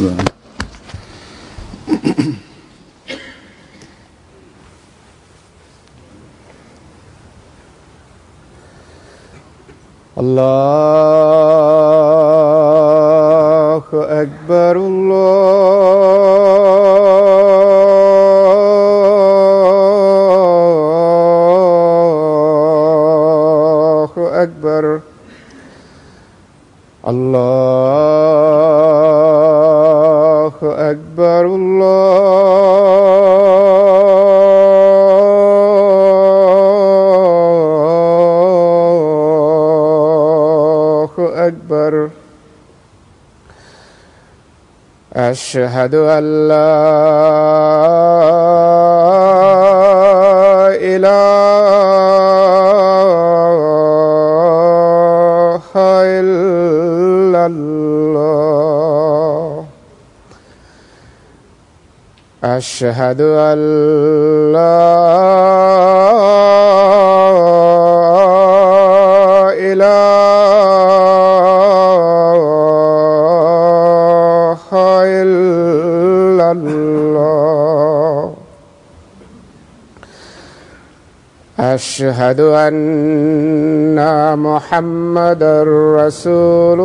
الله الله أكبر الله أكبر الله أكبر الله أكبر أشهد أن لا إله إلا الله أشهد أن لا إله إلا الله أشهد أن محمدا رسول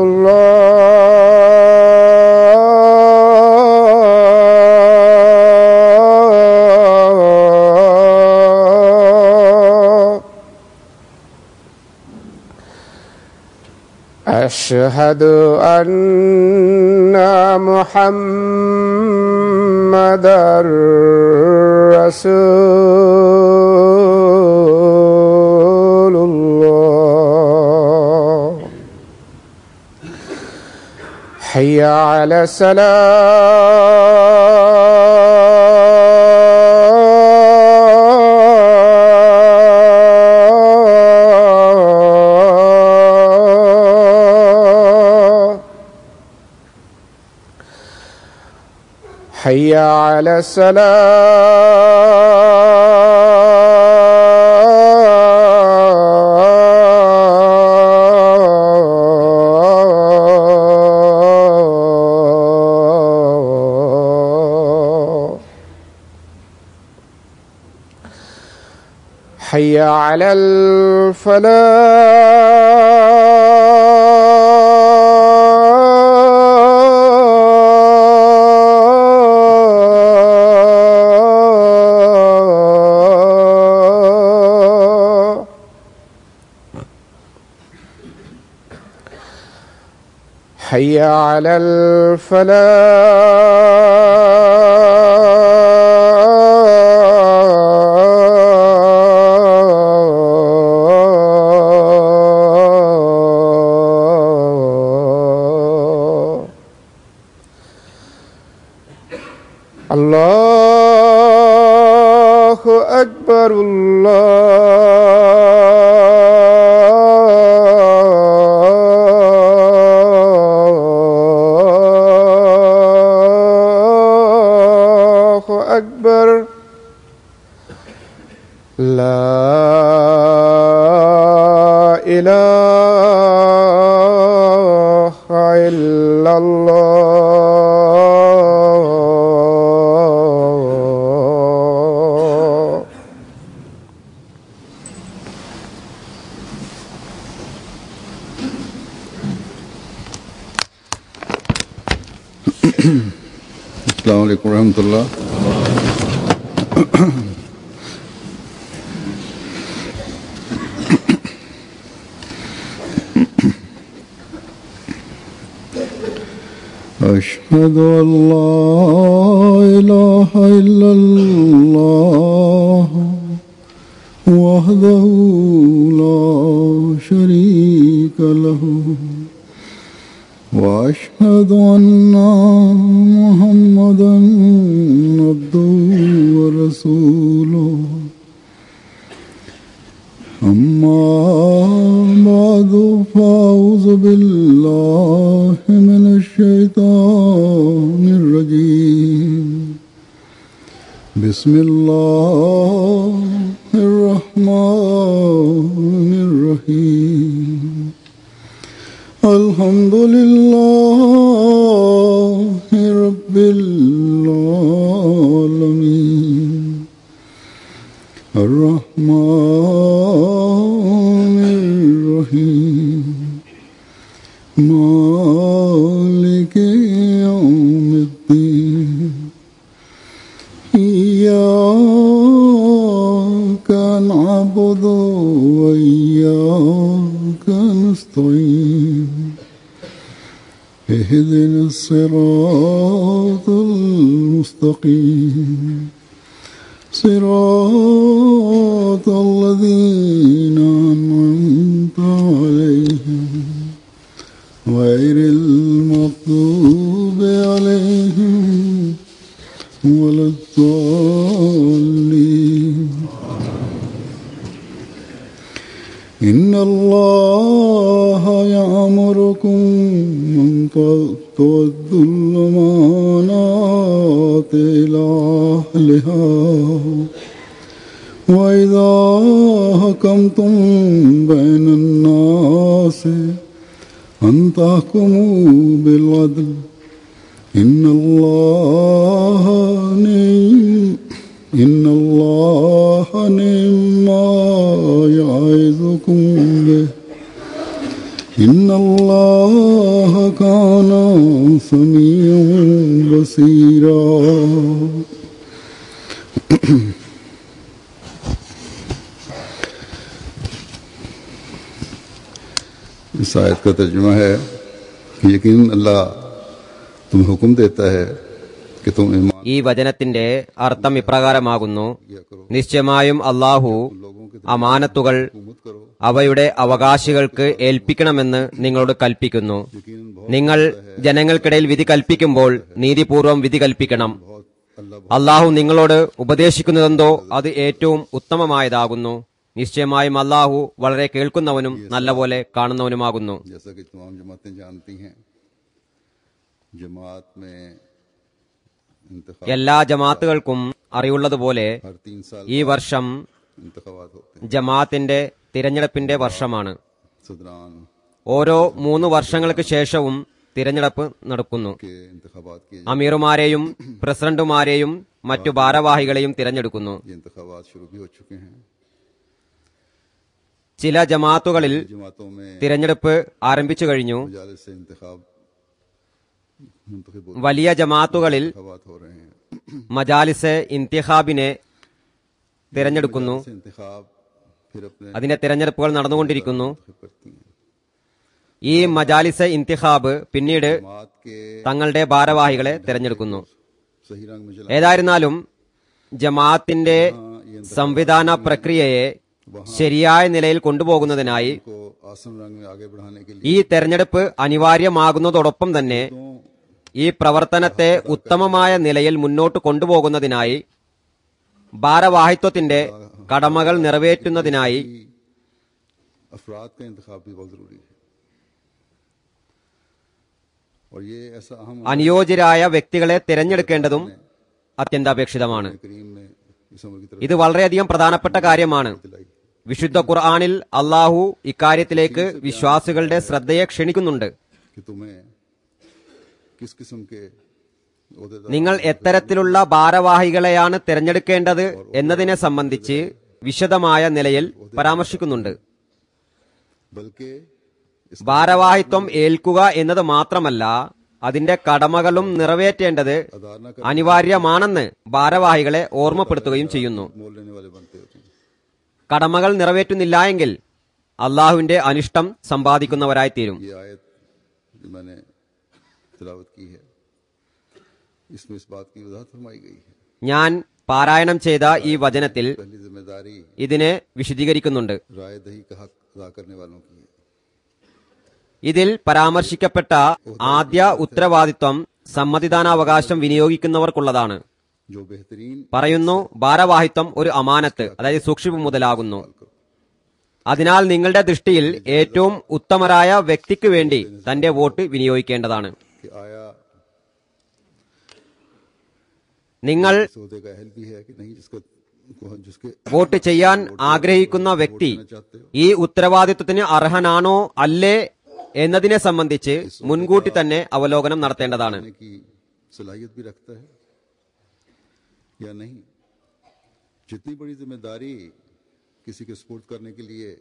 الله أشهد أن محمدا رسول الله حي على السلام حي على السلام حي على الفلاح حي على الفلاح الله أكبر الله أكبر لا إله إلا الله السلام عليكم ورحمة الله أشهد أن لا إله إلا الله وحده لا شريك له واشهد ان محمدا عبده ورسوله اما بعد فاعوذ بالله من الشيطان الرجيم بسم الله الرحمن الرحيم الحمد لله رب اهدنا الصراط المستقيم صراط الذين أنعمت عليهم غير المغضوب عليهم ولا الضالين إن الله يأمركم أن تؤدوا الأمانات إلى أهلها وإذا حكمتم بين الناس أن تحكموا بالعدل إن الله نعم إن الله نعم ما يعظكم به إن الله كان سميعا بصيرا इस आयत का तर्जुमा है कि यकीन अल्लाह तुम्हें हुक्म देता है कि तुम ईमान ഈ വചനത്തിന്റെ അർത്ഥം ഇപ്രകാരമാകുന്നു നിശ്ചയമായും അള്ളാഹു അമാനത്തുകൾ അവയുടെ അവകാശികൾക്ക് ഏൽപ്പിക്കണമെന്ന് നിങ്ങളോട് കൽപ്പിക്കുന്നു നിങ്ങൾ ജനങ്ങൾക്കിടയിൽ വിധി കൽപ്പിക്കുമ്പോൾ നീതിപൂർവം വിധി കൽപ്പിക്കണം അള്ളാഹു നിങ്ങളോട് ഉപദേശിക്കുന്നതെന്തോ അത് ഏറ്റവും ഉത്തമമായതാകുന്നു നിശ്ചയമായും അള്ളാഹു വളരെ കേൾക്കുന്നവനും നല്ലപോലെ കാണുന്നവനുമാകുന്നു जैसा कि तमाम जमातें जानती हैं जमात में इंतखाब എല്ലാ ജമാത്തുകൾക്കും അറിവുള്ളതുപോലെ हर तीन साल ഈ വർഷം इंतखाबात होते हैं ജമാഅത്തിന്റെ തിരഞ്ഞെടുപ്പിന്റെ വർഷമാണ് सदरान ഓരോ മൂന്ന് വർഷങ്ങൾക്ക് ശേഷവും തിരഞ്ഞെടുപ്പ് നടക്കുന്നു के इंतखाबात किए അമീറുമാരെയും പ്രസിഡന്റുമാരെയും മറ്റു ഭാരവാഹികളെയും തിരഞ്ഞെടുക്കുന്നു ये इंतखाबात शुरू भी हो चुके हैं ചില ജമാഅത്തുകളിൽ जमातों में തിരഞ്ഞെടുപ്പ് ആരംഭിച്ചു കഴിഞ്ഞു मजालिस से इंतखाब मुंतखब होते വലിയ ജമാഅത്തുകളിൽ इंतखाबात हो रहे हैं മജാലിസ് ഇന്തിഹാബിനെ തിരഞ്ഞെടുക്കുന്നു से इंतखाब फिर अपने അതിന്റെ തിരഞ്ഞെടുപ്പുകൾ നടന്നുകൊണ്ടിരിക്കുന്നു मुंतखब करती हैं ഈ മജാലിസ് ഇന്തിഹാബ് പിന്നീട് जमात के തങ്ങളുടെ ഭാരവാഹികളെ തിരഞ്ഞെടുക്കുന്നു सही रंग में चला ഏതായിരുന്നാലും ജമാഅത്തിന്റെ സംവിധാന പ്രക്രിയയെ ശരിയായ നിലയിൽ കൊണ്ടുപോകുന്നതിനായി को आसन रंग में आगे बढ़ाने के लिए ഈ തെരഞ്ഞെടുപ്പ് അനിവാര്യമാകുന്നതോടൊപ്പം തന്നെ ഈ പ്രവർത്തനത്തെ ഉത്തമമായ നിലയിൽ മുന്നോട്ട് കൊണ്ടുപോകുന്നതിനായി ഭാരവാഹിത്വത്തിന്റെ കടമകൾ നിറവേറ്റുന്നതിനായി अफराद का इंतखाब भी बहुत जरूरी है और ये ऐसा अहम അനുയോജ്യരായ വ്യക്തികളെ തിരഞ്ഞെടുക്കേണ്ടതും അത്യന്താപേക്ഷിതമാണ് करीम में इस उम्र की तरफ ഇത് വളരെയധികം പ്രധാനപ്പെട്ട കാര്യമാണ് दिलाई വിശുദ്ധ ഖുർആാനിൽ അള്ളാഹു ഇക്കാര്യത്തിലേക്ക് വിശ്വാസികളുടെ ശ്രദ്ധയെ ക്ഷണിക്കുന്നുണ്ട് कि तुम्हें किस किस्म के ओहदेदार നിങ്ങൾ എത്തരത്തിലുള്ള ഭാരവാഹികളെയാണ് തിരഞ്ഞെടുക്കേണ്ടത് എന്നതിനെ സംബന്ധിച്ച് വിശദമായ നിലയിൽ പരാമർശിക്കുന്നുണ്ട് बल्कि इस ഭാരവാഹിത്വം ഏൽക്കുക എന്നത് മാത്രമല്ല അതിന്റെ കടമകളും നിറവേറ്റേണ്ടത് अदा न कर അനിവാര്യമാണെന്ന് ഭാരവാഹികളെ ഓർമ്മപ്പെടുത്തുകയും ചെയ്യുന്നു मोल लेने वाले बनते होते हैं കടമകൾ നിറവേറ്റുന്നില്ല എങ്കിൽ അള്ളാഹുവിന്റെ അനിഷ്ടം സമ്പാദിക്കുന്നവരായിത്തീരും ये आयत जो मैंने तिलावत की है इसमें इस बात की वजाहत फरमाई गई है ഞാൻ പാരായണം ചെയ്ത ഈ വചനത്തിൽ पहली जिम्मेदारी ഇതിനെ വിശദീകരിക്കുന്നുണ്ട് राय दही का हक अदा करने वालों की है ഇതിൽ പരാമർശിക്കപ്പെട്ട ആദ്യ ഉത്തരവാദിത്വം സമ്മതിദാനാവകാശം വിനിയോഗിക്കുന്നവർക്കുള്ളതാണ് जो बेहतरीन പറയുന്നു ഭാരവാഹിത്വം ഒരു അമാനത്ത് അതായത് സൂക്ഷിപ്പ് മുതലാകുന്നു അതിനാൽ നിങ്ങളുടെ ദൃഷ്ടിയിൽ ഏറ്റവും ഉത്തമരായ വ്യക്തിക്ക് വേണ്ടി തന്റെ വോട്ട് വിനിയോഗിക്കേണ്ടതാണ് कि आया നിങ്ങൾ सौदे का अहल भी है कि नहीं जिसका जिसके വോട്ട് ചെയ്യാൻ ആഗ്രഹിക്കുന്ന വ്യക്തി चाहते हो ഈ ഉത്തരവാദിത്വത്തിന് അർഹനാണോ അല്ലേ എന്നതിനെ സംബന്ധിച്ച് മുൻകൂട്ടി തന്നെ അവലോകനം നടത്തേണ്ടതാണ് करने की सलाहियत भी रखता है या नहीं जितनी बड़ी जिम्मेदारी किसी के स्पोर्ट करने के लिए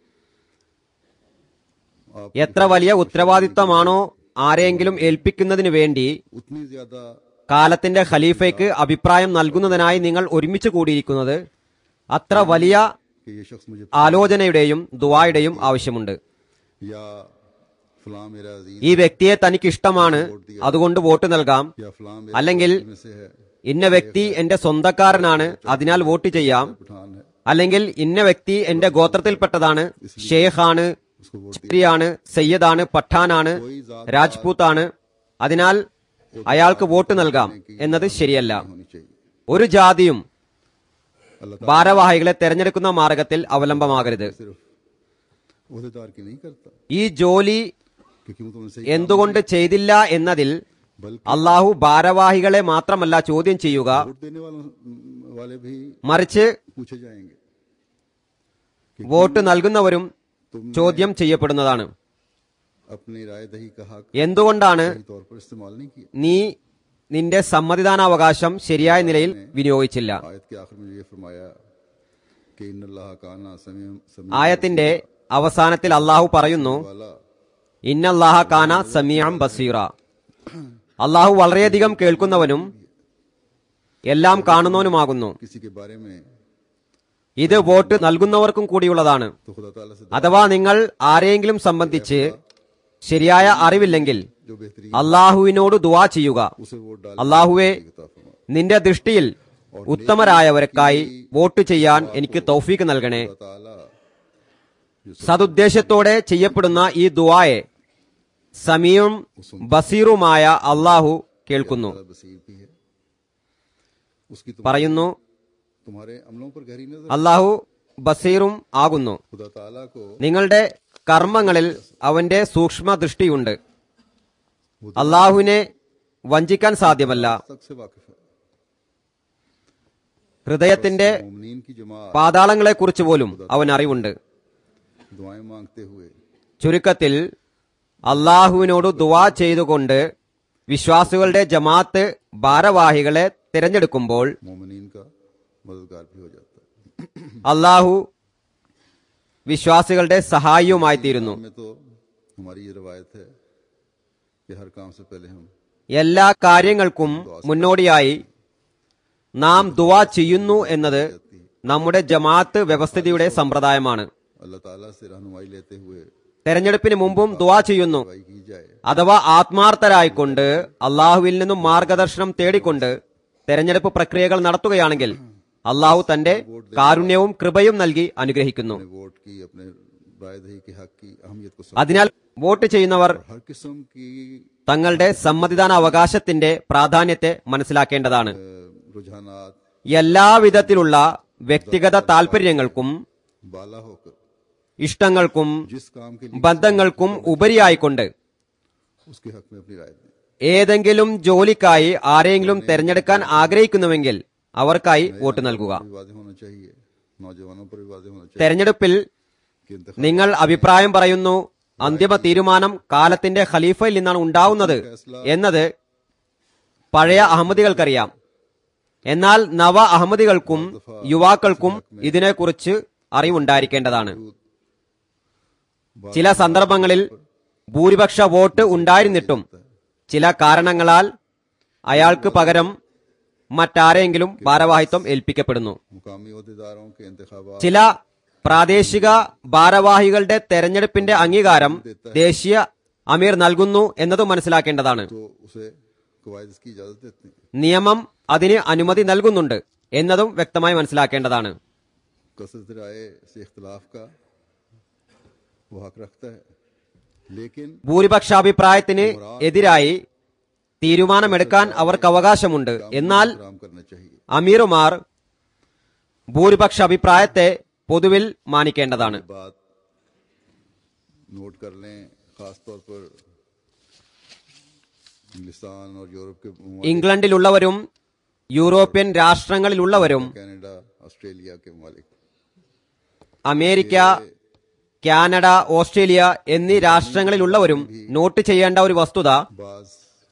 आप എത്ര വലിയ ഉത്തരവാദിത്തമാണോ ആരെങ്കിലും ഏൽപ്പിക്കുന്നതിനു വേണ്ടി उतनी ज्यादा കാലത്തിന്റെ ഖലീഫയ്ക്ക് അഭിപ്രായം നൽകുന്നതിനായി നിങ്ങൾ ഒരുമിച്ച് കൂടിയിരിക്കുന്നത് അത്ര വലിയ कि ये शख्स मुझे ആലോചനയുടെയും ദുവായുടെയും ആവശ്യമുണ്ട് या फलां मेरा अजीज ഈ വ്യക്തിയെ തനിക്ക് ഇഷ്ടമാണ് അതുകൊണ്ട് വോട്ട് നൽകാം या फलां मेरे അല്ലെങ്കിൽ में से है ഇന്ന വ്യക്തി എന്റെ സ്വന്തക്കാരനാണ് അതിനാൽ വോട്ട് ചെയ്യാം पठान है അല്ലെങ്കിൽ ഇന്ന വ്യക്തി എന്റെ ഗോത്രത്തിൽപ്പെട്ടതാണ് ഷേഖാണ് उसको वोट ചക്രിയാണ് സയ്യദാണ് പഠാനാണ് രാജ്പൂത്താണ് അതിനാൽ അയാൾക്ക് വോട്ട് നൽകാം എന്നത് ശരിയല്ല होनी चाहिए ഒരു ജാതിയും अल्लाह ताला ഭാരവാഹികളെ തെരഞ്ഞെടുക്കുന്ന മാർഗത്തിൽ അവലംബമാകരുത് सिर्फ उहदेदार की नहीं करता ഈ ജോലി क्योंकि वो तुमने सही എന്തുകൊണ്ട് ചെയ്തില്ല എന്നതിൽ बल्कि അള്ളാഹു ഭാരവാഹികളെ മാത്രമല്ല ചോദ്യം ചെയ്യുക वोट देने वालों वाले भी മറിച്ച് पूछे जाएंगे വോട്ട് നൽകുന്നവരും ചോദ്യം ചെയ്യപ്പെടുന്നതാണ് अपनी राय दही का हक എന്തുകൊണ്ടാണ് सही तौर पर इस्तेमाल नहीं किया നീ നിന്റെ സമ്മതിദാനാവകാശം ശരിയായ നിലയിൽ വിനിയോഗിച്ചില്ല आयत के आखिर में ये फरमाया कि इन अल्लाह काना समय ആയത്തിന്റെ അവസാനത്തിൽ അള്ളാഹു പറയുന്നു वाला ഇന്നല്ലാഹ കാന സമീഅം ബസീറ അള്ളാഹു വളരെയധികം കേൾക്കുന്നവനും എല്ലാം കാണുന്നവനുമാകുന്നു किसी के बारे में ഇത് വോട്ട് നൽകുന്നവർക്കും കൂടിയുള്ളതാണ് तो खुदा ताला से അഥവാ നിങ്ങൾ ആരെയെങ്കിലും സംബന്ധിച്ച് ശരിയായ അറിവില്ലെങ്കിൽ जो बेहतरीन അള്ളാഹുവിനോട് ദുവാ ചെയ്യുക उसे वोट डाल അള്ളാഹുവെ अता फरमा നിന്റെ ദൃഷ്ടിയിൽ ഉത്തമരായവർക്കായി വോട്ട് ചെയ്യാൻ എനിക്ക് തൗഫീക്ക് നൽകണേ खुदा ताला സതുദ്ദേശത്തോടെ ചെയ്യപ്പെടുന്ന ഈ ദുവായെ സമീയും ബസീറുമായ അള്ളാഹു കേൾക്കുന്നു ताला बसीर भी है उसकी तुम, പറയുന്നു तुम्हारे अमलों पर गहरी नजर അള്ളാഹു ബസീറും ആകുന്നു खुदा ताला को നിങ്ങളുടെ കർമ്മങ്ങളിൽ അവന്റെ സൂക്ഷ്മ ദൃഷ്ടിയുണ്ട് അള്ളാഹുവിനെ വഞ്ചിക്കാൻ സാധ്യമല്ല तक से वाकिफ है ഹൃദയത്തിന്റെ मोमिनीन की जमात പാതാളങ്ങളെക്കുറിച്ച് പോലും അവൻ അറിവുണ്ട് दुआएं मांगते हुए ചുരുക്കത്തിൽ അള്ളാഹുവിനോട് ദുവാ ചെയ്തുകൊണ്ട് വിശ്വാസികളുടെ ജമാഅത്ത് ഭാരവാഹികളെ തിരഞ്ഞെടുക്കുമ്പോൾ मोमिनीन का मददगार भी हो जाता है അള്ളാഹു വിശ്വാസികളുടെ സഹായിയുമായി തീരുന്നു में तो हमारी ये रवायत है कि हर काम से पहले हम എല്ലാ കാര്യങ്ങൾക്കും മുന്നോടിയായി നാം ദുവാ ചെയ്യുന്നു എന്നത് നമ്മുടെ ജമാഅത്ത് വ്യവസ്ഥിതിയുടെ സമ്പ്രദായമാണ് अल्लाह ताला से रहनुमाई लेते हुए തെരഞ്ഞെടുപ്പിന് മുമ്പും ദുവാ ചെയ്യുന്നു दुआई की जाए അഥവാ ആത്മാർത്ഥരായിക്കൊണ്ട് അള്ളാഹുവിൽ നിന്നും മാർഗദർശനം തേടിക്കൊണ്ട് തെരഞ്ഞെടുപ്പ് പ്രക്രിയകൾ നടത്തുകയാണെങ്കിൽ അള്ളാഹു തന്റെ കാരുണ്യവും കൃപയും നൽകി അനുഗ്രഹിക്കുന്നു अपने वोट की अपने राय दही के हक की अहमियत को समझ അതിനാൽ വോട്ട് ചെയ്യുന്നവർ हर किस्म की തങ്ങളുടെ സമ്മതിദാന അവകാശത്തിന്റെ പ്രാധാന്യത്തെ മനസ്സിലാക്കേണ്ടതാണ് अ, रुझानात എല്ലാവിധത്തിലുള്ള വ്യക്തിഗത താൽപര്യങ്ങൾക്കും बाला होकर ഇഷ്ടങ്ങൾക്കും जिस काम के लिए ബന്ധങ്ങൾക്കും ഉപരിയായിക്കൊണ്ട് उसके हक में अपनी राय दें ഏതെങ്കിലും ജോലിക്കായി ആരെങ്കിലും തെരഞ്ഞെടുക്കാൻ ആഗ്രഹിക്കുന്നുവെങ്കിൽ അവർക്കായി വോട്ട് നൽകുക भी वादे होना चाहिए नौजवानों पर भी वादे होना चाहिए തെരഞ്ഞെടുപ്പിൽ कि इंतखाब നിങ്ങൾ അഭിപ്രായം പറയുന്നു അന്തിമ തീരുമാനം കാലത്തിന്റെ ഖലീഫയിൽ നിന്നാണ് ഉണ്ടാവുന്നത് എന്നത് പഴയ അഹമ്മദികൾക്കറിയാം എന്നാൽ നവ അഹമ്മദികൾക്കും യുവാക്കൾക്കും ഇതിനെക്കുറിച്ച് അറിവുണ്ടായിരിക്കേണ്ടതാണ് ചില സന്ദർഭങ്ങളിൽ ഭൂരിപക്ഷ വോട്ട് ഉണ്ടായിരുന്നിട്ടും ചില കാരണങ്ങളാൽ അയാൾക്ക് പകരം മറ്റാരെങ്കിലും ഭാരവാഹിത്വം ഏൽപ്പിക്കപ്പെടുന്നു मुकामी अहदेदारों के इंतखाबात ചില പ്രാദേശിക ഭാരവാഹികളുടെ തെരഞ്ഞെടുപ്പിന്റെ അംഗീകാരം ദേശീയ അമീർ നൽകുന്നു എന്നതും മനസ്സിലാക്കേണ്ടതാണ് तो उसे कवायद की इजाजत देते हैं നിയമം അതിന് അനുമതി നൽകുന്നുണ്ട് എന്നതും വ്യക്തമായി മനസ്സിലാക്കേണ്ടതാണ് कसरत राय से इख्तलाफ का वो हक रखता है लेकिन ഭൂരിപക്ഷാഭിപ്രായത്തിന് എതിരായി തീരുമാനമെടുക്കാൻ അവർക്ക് അവകാശമുണ്ട് എന്നാൽ काम करना चाहिए അമീറുമാർ ഭൂരിപക്ഷ അഭിപ്രായത്തെ പൊതുവിൽ മാനിക്കേണ്ടതാണ് बात नोट कर लें खास तौर पर इंग्लिस्तान और यूरोप के ममालिक, ഇംഗ്ലണ്ടിലുള്ളവരും യൂറോപ്യൻ രാഷ്ട്രങ്ങളിലുള്ളവരും कनाडा ऑस्ट्रेलिया के ममालिक അമേരിക്ക കാനഡ ഓസ്ട്രേലിയ എന്നീ രാഷ്ട്രങ്ങളിലുള്ളവരും നോട്ട് ചെയ്യേണ്ട ഒരു വസ്തുത बाज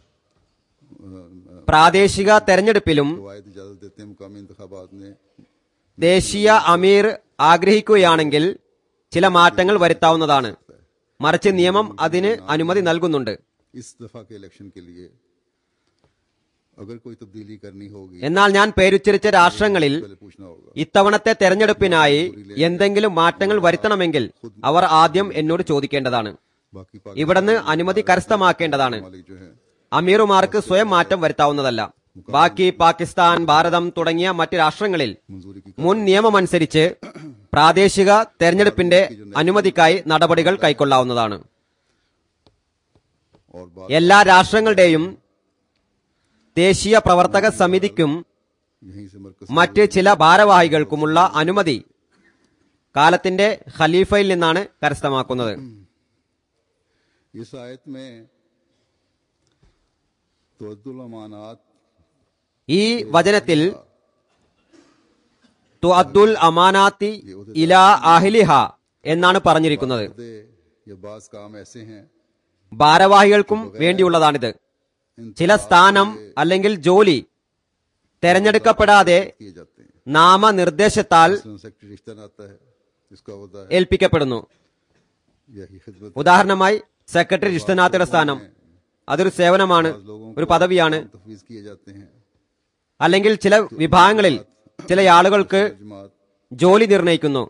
പ്രാദേശിക തെരഞ്ഞെടുപ്പിലും कवायद इजाजत देते हैं मुकामी इंतखाबात में ദേശീയ അമീർ ആഗ്രഹിക്കുകയാണെങ്കിൽ ചില മാറ്റങ്ങൾ വരുത്താവുന്നതാണ് മറിച്ച് നിയമം അതിന് അനുമതി നൽകുന്നുണ്ട് इस दफा के इलेक्शन के लिए अगर कोई तब्दीली करनी होगी എന്നാൽ ഞാൻ പേരുച്ചരിച്ച രാഷ്ട്രങ്ങളിൽ पहले पूछना होगा ഇത്തവണത്തെ തെരഞ്ഞെടുപ്പിനായി എന്തെങ്കിലും മാറ്റങ്ങൾ വരുത്തണമെങ്കിൽ അവർ ആദ്യം എന്നോട് ചോദിക്കേണ്ടതാണ് बाकी ഇവിടുന്ന് അനുമതി കരസ്ഥമാക്കേണ്ടതാണ് मालिक जो है അമീറുമാർക്ക് സ്വയം മാറ്റം വരുത്താവുന്നതല്ല ബാക്കി പാകിസ്ഥാൻ ഭാരതം തുടങ്ങിയ മറ്റ് രാഷ്ട്രങ്ങളിൽ मंजूरी की മുൻ നിയമമനുസരിച്ച് പ്രാദേശിക തെരഞ്ഞെടുപ്പിന്റെ അനുമതിക്കായി നടപടികൾ കൈക്കൊള്ളാവുന്നതാണ് और बात എല്ലാ രാഷ്ട്രങ്ങളുടെയും ദേശീയ പ്രവർത്തക സമിതിക്കും यहीं से मरकज മറ്റ് ചില ഭാരവാഹികൾക്കുമുള്ള അനുമതി കാലത്തിന്റെ ഖലീഫയിൽ നിന്നാണ് കരസ്ഥമാക്കുന്നത് इस आयत में तवद्दुल अमानात ഈ വചനത്തിൽ തുഅദ്ദുൽ അമാനാത്തി ഇല അഹ്ലിഹ എന്നാണ് പറഞ്ഞിരിക്കുന്നത് दे ये बाज काम ऐसे हैं ഭാരവാഹികൾക്കും വേണ്ടിയുള്ളതാണിത് ചില സ്ഥാനം അല്ലെങ്കിൽ ജോലി തെരഞ്ഞെടുക്കപ്പെടാതെ किए जाते हैं നാമനിർദ്ദേശത്താൽ मसलन सेक्रेटरी रिश्ता आता है इसका होता है ഏൽപ്പിക്കപ്പെടുന്നു यही खिदमत ഉദാഹരണമായി സെക്രട്ടറി ഇഷ്ടനാഥയുടെ സ്ഥാനം അതൊരു സേവനമാണ് ഒരു പദവിയാണ് तफवीज किए जाते हैं അല്ലെങ്കിൽ ചില വിഭാഗങ്ങളിൽ ചില ആളുകൾക്ക് जमात ജോലി നിർണയിക്കുന്നു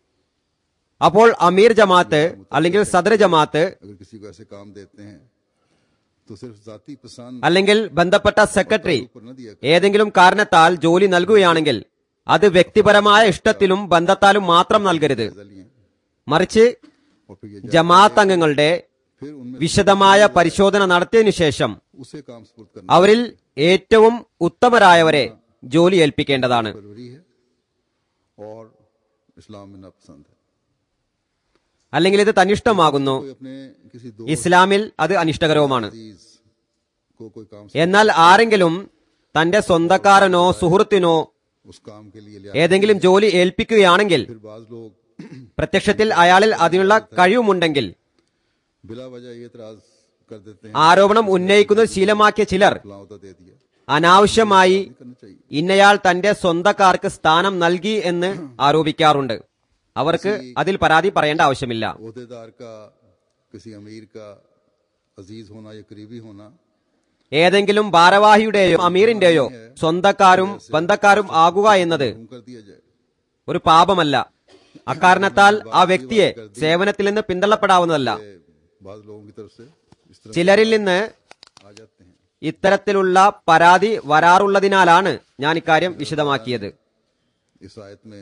അപ്പോൾ അമീർ ജമാഅത്ത് അല്ലെങ്കിൽ സദർ ജമാഅത്ത് अगर किसी को ऐसे काम देते हैं तो सिर्फ जाती पसंद അല്ലെങ്കിൽ ബന്ധപ്പെട്ട സെക്രട്ടറി पर न दिया ഏതെങ്കിലും കാരണത്താൽ ജോലി നൽകുകയാണെങ്കിൽ അത് വ്യക്തിപരമായ ഇഷ്ടത്തിലും ബന്ധത്താലും മാത്രം നൽകരുത് जायजा लिए മറിച്ച് और फिर ये ജമാഅത്ത് അംഗങ്ങളുടെ फिर उनमें വിശദമായ പരിശോധന നടത്തിയതിനു ശശേഷം उसे काम स्पुर्द करना അവരിൽ ഏറ്റവും ഉത്തമരായവരെ ജോലി ഏൽപ്പിക്കേണ്ടതാണ് जरूरी है और इस्लाम में नापसंद है അല്ലെങ്കിൽ ഇത് തന്നിഷ്ടമാകുന്നു कोई अपने किसी दो ഇസ്ലാമിൽ അത് അനിഷ്ടകരവുമാണ് अजीज को कोई काम എന്നാൽ ആരെങ്കിലും തന്റെ സ്വന്തക്കാരനോ സുഹൃത്തിനോ उस काम के लिए लिया ഏതെങ്കിലും ജോലി ഏൽപ്പിക്കുകയാണെങ്കിൽ फिर बाज लोग പ്രത്യക്ഷത്തിൽ അയാളിൽ അതിനുള്ള കഴിവുമുണ്ടെങ്കിൽ बिला वजह ये इतराज कर देते हैं ആരോപണം ഉന്നയിക്കുന്നത് ശീലമാക്കിയ ചിലർ फलां होता दे दिया അനാവശ്യമായി करना चाहिए ഇന്നയാൾ തന്റെ സ്വന്തക്കാർക്ക് സ്ഥാനം നൽകി എന്ന് ആരോപിക്കാറുണ്ട് അവർക്ക് അതിൽ പരാതി പറയേണ്ട ആവശ്യമില്ല अहदेदार का किसी अमीर का अजीज होना या करीबी होना ഏതെങ്കിലും ഭാരവാഹിയുടെയോ അമീറിന്റെയോ സ്വന്തക്കാരും ബന്ധക്കാരും ആകുക എന്നത് गुम कर दिया जाए ഒരു പാപമല്ല അക്കാരണത്താൽ ആ വ്യക്തിയെ സേവനത്തിൽ നിന്ന് പിന്തള്ളപ്പെടാവുന്നതല്ല ये बाज लोगों की तरफ से इस तरह ചിലരിൽ നിന്ന് आ जाते हैं ഇത്തരത്തിലുള്ള പരാതി വരാറുള്ളതിനാലാണ് ഞാൻ ഇക്കാര്യം വിശദമാക്കിയത് इस आयत में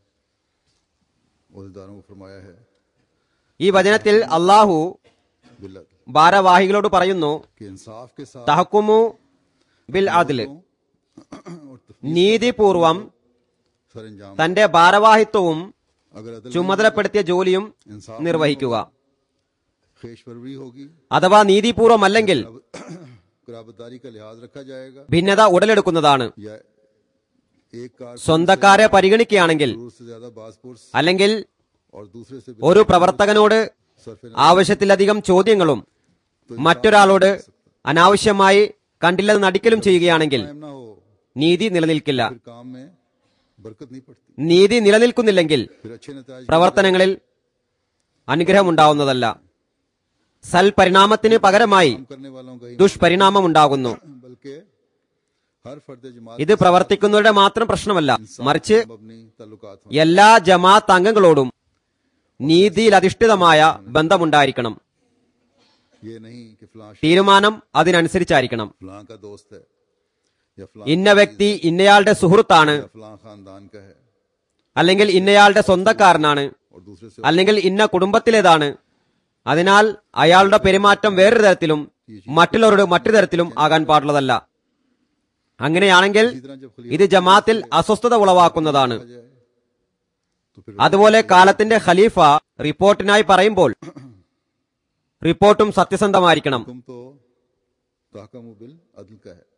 अहदेदारों को फरमाया है ഈ വചനത്തിൽ അള്ളാഹു बिल ഭാരവാഹികളോട് പറയുന്നു कि इंसाफ के साथ തഹക്കുമു ബിൽ അതില് और നീതിപൂർവം सर अंजाम തന്റെ ഭാരവാഹിത്വവും अगर अदल ചുമതലപ്പെടുത്തിയ ജോലിയും इंसाफ നിർവഹിക്കുക खेशवरवी होगी അഥവാ നീതിപൂർവമല്ലെങ്കിൽ कराबतदारी का लिहाज रखा जाएगा ഭിന്നത ഉടലെടുക്കുന്നതാണ് या एक कार സ്വന്തക്കാരെ പരിഗണിക്കുകയാണെങ്കിൽ जरूर से ज्यादा बासपुर അല്ലെങ്കിൽ और दूसरे से ഒരു പ്രവർത്തകനോട് सरफे ആവശ്യത്തിലധികം ചോദ്യങ്ങളും മറ്റൊരാളോട് അനാവശ്യമായി കണ്ടില്ലെന്ന് നടിക്കലും ചെയ്യുകയാണെങ്കിൽ कायम ना हो നീതി നിലനിൽക്കില്ല फिर काम में बरकत नहीं पड़ती നീതി നിലനിൽക്കുന്നില്ലെങ്കിൽ फिर अच्छे नतज പ്രവർത്തനങ്ങളിൽ അനുഗ്രഹമുണ്ടാവുന്നതല്ല സൽപരിണാമത്തിന് പകരമായി करने वालों का ही ദുഷ്പരിണാമമുണ്ടാകുന്നു बल्कि हर फर्द जमात ഇത് പ്രവർത്തിക്കുന്നവരുടെ മാത്രം പ്രശ്നമല്ല മറിച്ച് अपनी ताल्लुकात हों എല്ലാ ജമാഅത്ത് അംഗങ്ങളോടും നീതിയിൽ അധിഷ്ഠിതമായ ബന്ധമുണ്ടായിരിക്കണം ये नहीं कि फलां शख्स തീരുമാനം അതിനനുസരിച്ചായിരിക്കണം फलां का दोस्त है या फलां ഇന്ന വ്യക്തി ഇന്നയാളുടെ സുഹൃത്താണ് या फलां खानदान का है അല്ലെങ്കിൽ ഇന്നയാളുടെ സ്വന്തക്കാരനാണ് और दूसरे से അല്ലെങ്കിൽ इന്ന കുടുംബത്തിലേതാണ് അതിനാൽ അയാളുടെ പെരുമാറ്റം വേറൊരു തരത്തിലും മറ്റുള്ളവരുടെ മറ്റു തരത്തിലും ആകാൻ പാടുള്ളതല്ല അങ്ങനെയാണെങ്കിൽ इसी तरह जब खलीफा ഇത് ജമാത്തിൽ അസ്വസ്ഥത ഉളവാക്കുന്നതാണ് आ जाए तो फिर അതുപോലെ കാലത്തിന്റെ ഖലീഫ റിപ്പോർട്ടിനായി പറയുമ്പോൾ റിപ്പോർട്ടും സത്യസന്ധമായിരിക്കണം हुक्म तो ताकम बिल अदल का है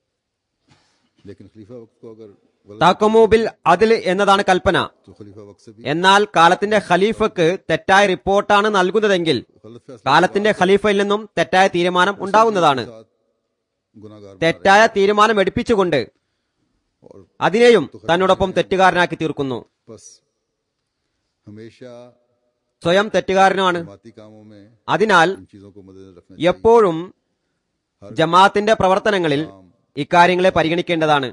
लेकिन खलीफा वक्त को अगर गलत താക്കമൂബിൽ അതിൽ എന്നതാണ് കൽപ്പന तो खलीफा वक्त से भी എന്നാൽ കാലത്തിന്റെ ഖലീഫക്ക് തെറ്റായ റിപ്പോർട്ടാണ് നൽകുന്നതെങ്കിൽ गलत फैसला കാലത്തിന്റെ ഖലീഫയിൽ നിന്നും തെറ്റായ തീരുമാനം ഉണ്ടാവുന്നതാണ് के साथ गुनाहगार बना തെറ്റായ തീരുമാനം എടുപ്പിച്ചുകൊണ്ട് और അതിനെയും തന്നോടൊപ്പം തെറ്റുകാരനാക്കി തീർക്കുന്നു बस हमेशा സ്വയം തെറ്റുകാരനാണ് जमाती कामों में അതിനാൽ इन चीजों को मद्देनजर रखना चाहिए എപ്പോഴും ജമാഅത്തിന്റെ പ്രവർത്തനങ്ങളിൽ ഇക്കാര്യങ്ങളെ പരിഗണിക്കേണ്ടതാണ്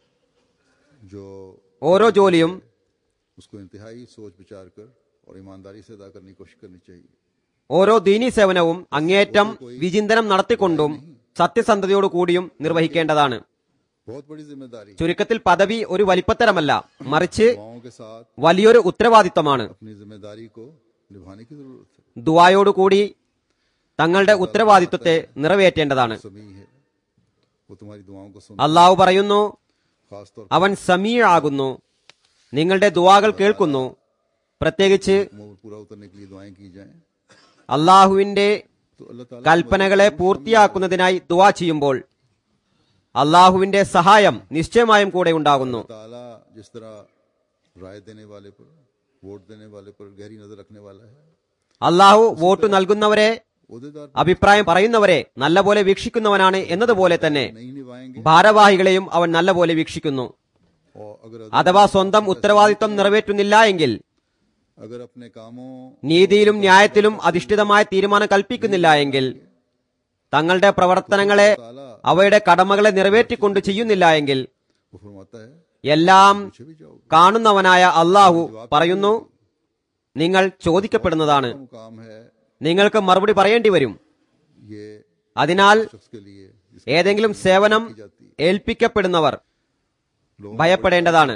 जो ഓരോ ജോലിയും उसको इंतहाई सोच विचार कर और ईमानदारी से अदा करने की कोशिश करनी चाहिए ഓരോ ദീനീ സേവനവും അങ്ങേയറ്റം വിചിന്തനം നടത്തിക്കൊണ്ടും സത്യസന്ധതയോടു കൂടിയും നിർവഹിക്കേണ്ടതാണ് बहुत बड़ी जिम्मेदारी ചുരുക്കത്തിൽ പദവി ഒരു വലിപ്പത്തരമല്ല മറിച്ച് दुआओं के साथ വലിയൊരു ഉത്തരവാദിത്തമാണ് अपनी जिम्मेदारी को निभाने की जरूरत है ദുവായോടുകൂടി തങ്ങളുടെ ഉത്തരവാദിത്വത്തെ നിറവേറ്റേണ്ടതാണ് समी है वो तुम्हारी दुआओं को सुन അള്ളാഹു പറയുന്നു खासतौर അവൻ സമീർ ആകുന്നു നിങ്ങളുടെ ദുവാകൾ കേൾക്കുന്നു പ്രത്യേകിച്ച് पर पूरा उतरने के लिए दुआएं की जाएं അള്ളാഹുവിന്റെ तो अल्लाह ताला കൽപ്പനകളെ പൂർത്തിയാക്കുന്നതിനായി ദുവാ ചെയ്യുമ്പോൾ അള്ളാഹുവിന്റെ സഹായം നിശ്ചയമായും കൂടെ ഉണ്ടാകുന്നു ताला जिस तरह राय देने वाले पर वोट देने वाले पर गहरी नजर रखने वाला है അള്ളാഹു വോട്ട് നൽകുന്നവരെ उहदेदार അഭിപ്രായം പറയുന്നവരെ നല്ലപോലെ വീക്ഷിക്കുന്നവനാണ് എന്നതുപോലെ തന്നെ नहीं निभाएंगे ഭാരവാഹികളെയും അവൻ നല്ലപോലെ വീക്ഷിക്കുന്നു और अगर അഥവാ സ്വന്തം ഉത്തരവാദിത്വം നിറവേറ്റുന്നില്ല എങ്കിൽ अगर अपने कामों നീതിയിലും ന്യായത്തിലും അധിഷ്ഠിതമായ തീരുമാനം കൽപ്പിക്കുന്നില്ല എങ്കിൽ തങ്ങളുടെ പ്രവർത്തനങ്ങളെ ताला അവയുടെ കടമകളെ നിറവേറ്റിക്കൊണ്ട് ചെയ്യുന്നില്ല എങ്കിൽ वो फरमाता है എല്ലാം पीछे भी जाओगे കാണുന്നവനായ അള്ളാഹു പറയുന്നു നിങ്ങൾ ചോദിക്കപ്പെടുന്നതാണ് मुकाम है നിങ്ങൾക്ക് मറുപടി പറയേണ്ടി വരും ये അതിനാൽ शख्स के लिए ഏതെങ്കിലും സേവനം ഏൽപ്പിക്കപ്പെടുന്നവർ ഭയപ്പെടേണ്ടതാണ്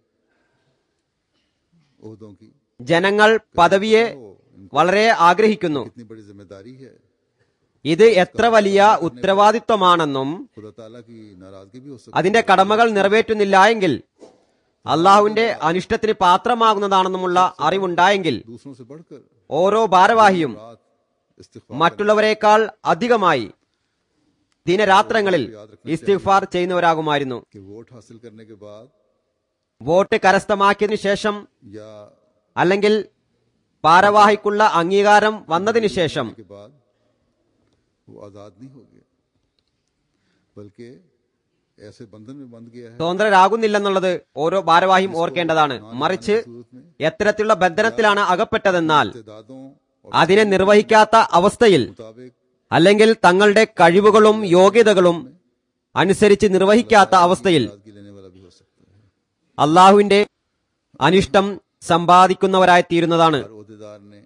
ओहदों की ജനങ്ങൾ പദവിയെ വളരെ ആഗ്രഹിക്കുന്നു कितनी बड़ी जिम्मेदारी है ഇത് എത്ര വലിയ ഉത്തരവാദിത്വമാണെന്നും खुदा ताला की नाराजगी भी हो सकती അതിന്റെ കടമകൾ നിറവേറ്റുന്നില്ല എങ്കിൽ അള്ളാഹുവിന്റെ അനിഷ്ടത്തിന് പാത്രമാകുന്നതാണെന്നുമുള്ള അറിവുണ്ടായെങ്കിൽ है दूसरों से बढ़कर ഓരോ ഭാരവാഹിയും रात इस्तिग़फ़ार മറ്റുള്ളവരെക്കാൾ അധികമായി ദിനരാത്രങ്ങളിൽ ഇസ്തിഗ്ഫാർ ചെയ്യുന്നവരാകുമായിരുന്നു के वोट हासिल करने के बाद വോട്ട് കരസ്ഥമാക്കിയതിനു ശേഷം या അല്ലെങ്കിൽ ഭാരവാഹിക്കുള്ള അംഗീകാരം വന്നതിന് ശേഷം के बाद वो आजाद नहीं हो गया बल्कि ऐसे बंधन में बंध गया है സ്വതന്ത്രരാകുന്നില്ലെന്നുള്ളത് ഓരോ ഭാരവാഹിയും ഓർക്കേണ്ടതാണ് മറിച്ച് सूरत में എത്തരത്തിലുള്ള ബന്ധനത്തിലാണ് അകപ്പെട്ടതെന്നാൽ इस्तेदादों और അതിനെ നിർവഹിക്കാത്ത അവസ്ഥയിൽ मुताबिक അല്ലെങ്കിൽ തങ്ങളുടെ കഴിവുകളും യോഗ്യതകളും അനുസരിച്ച് നിർവഹിക്കാത്ത അവസ്ഥയിൽ आजादगी लेने वाला भी हो सकता है അള്ളാഹുവിന്റെ അനിഷ്ടം സമ്പാദിക്കുന്നവരായി തീരുന്നതാണ് हर अहदेदार ने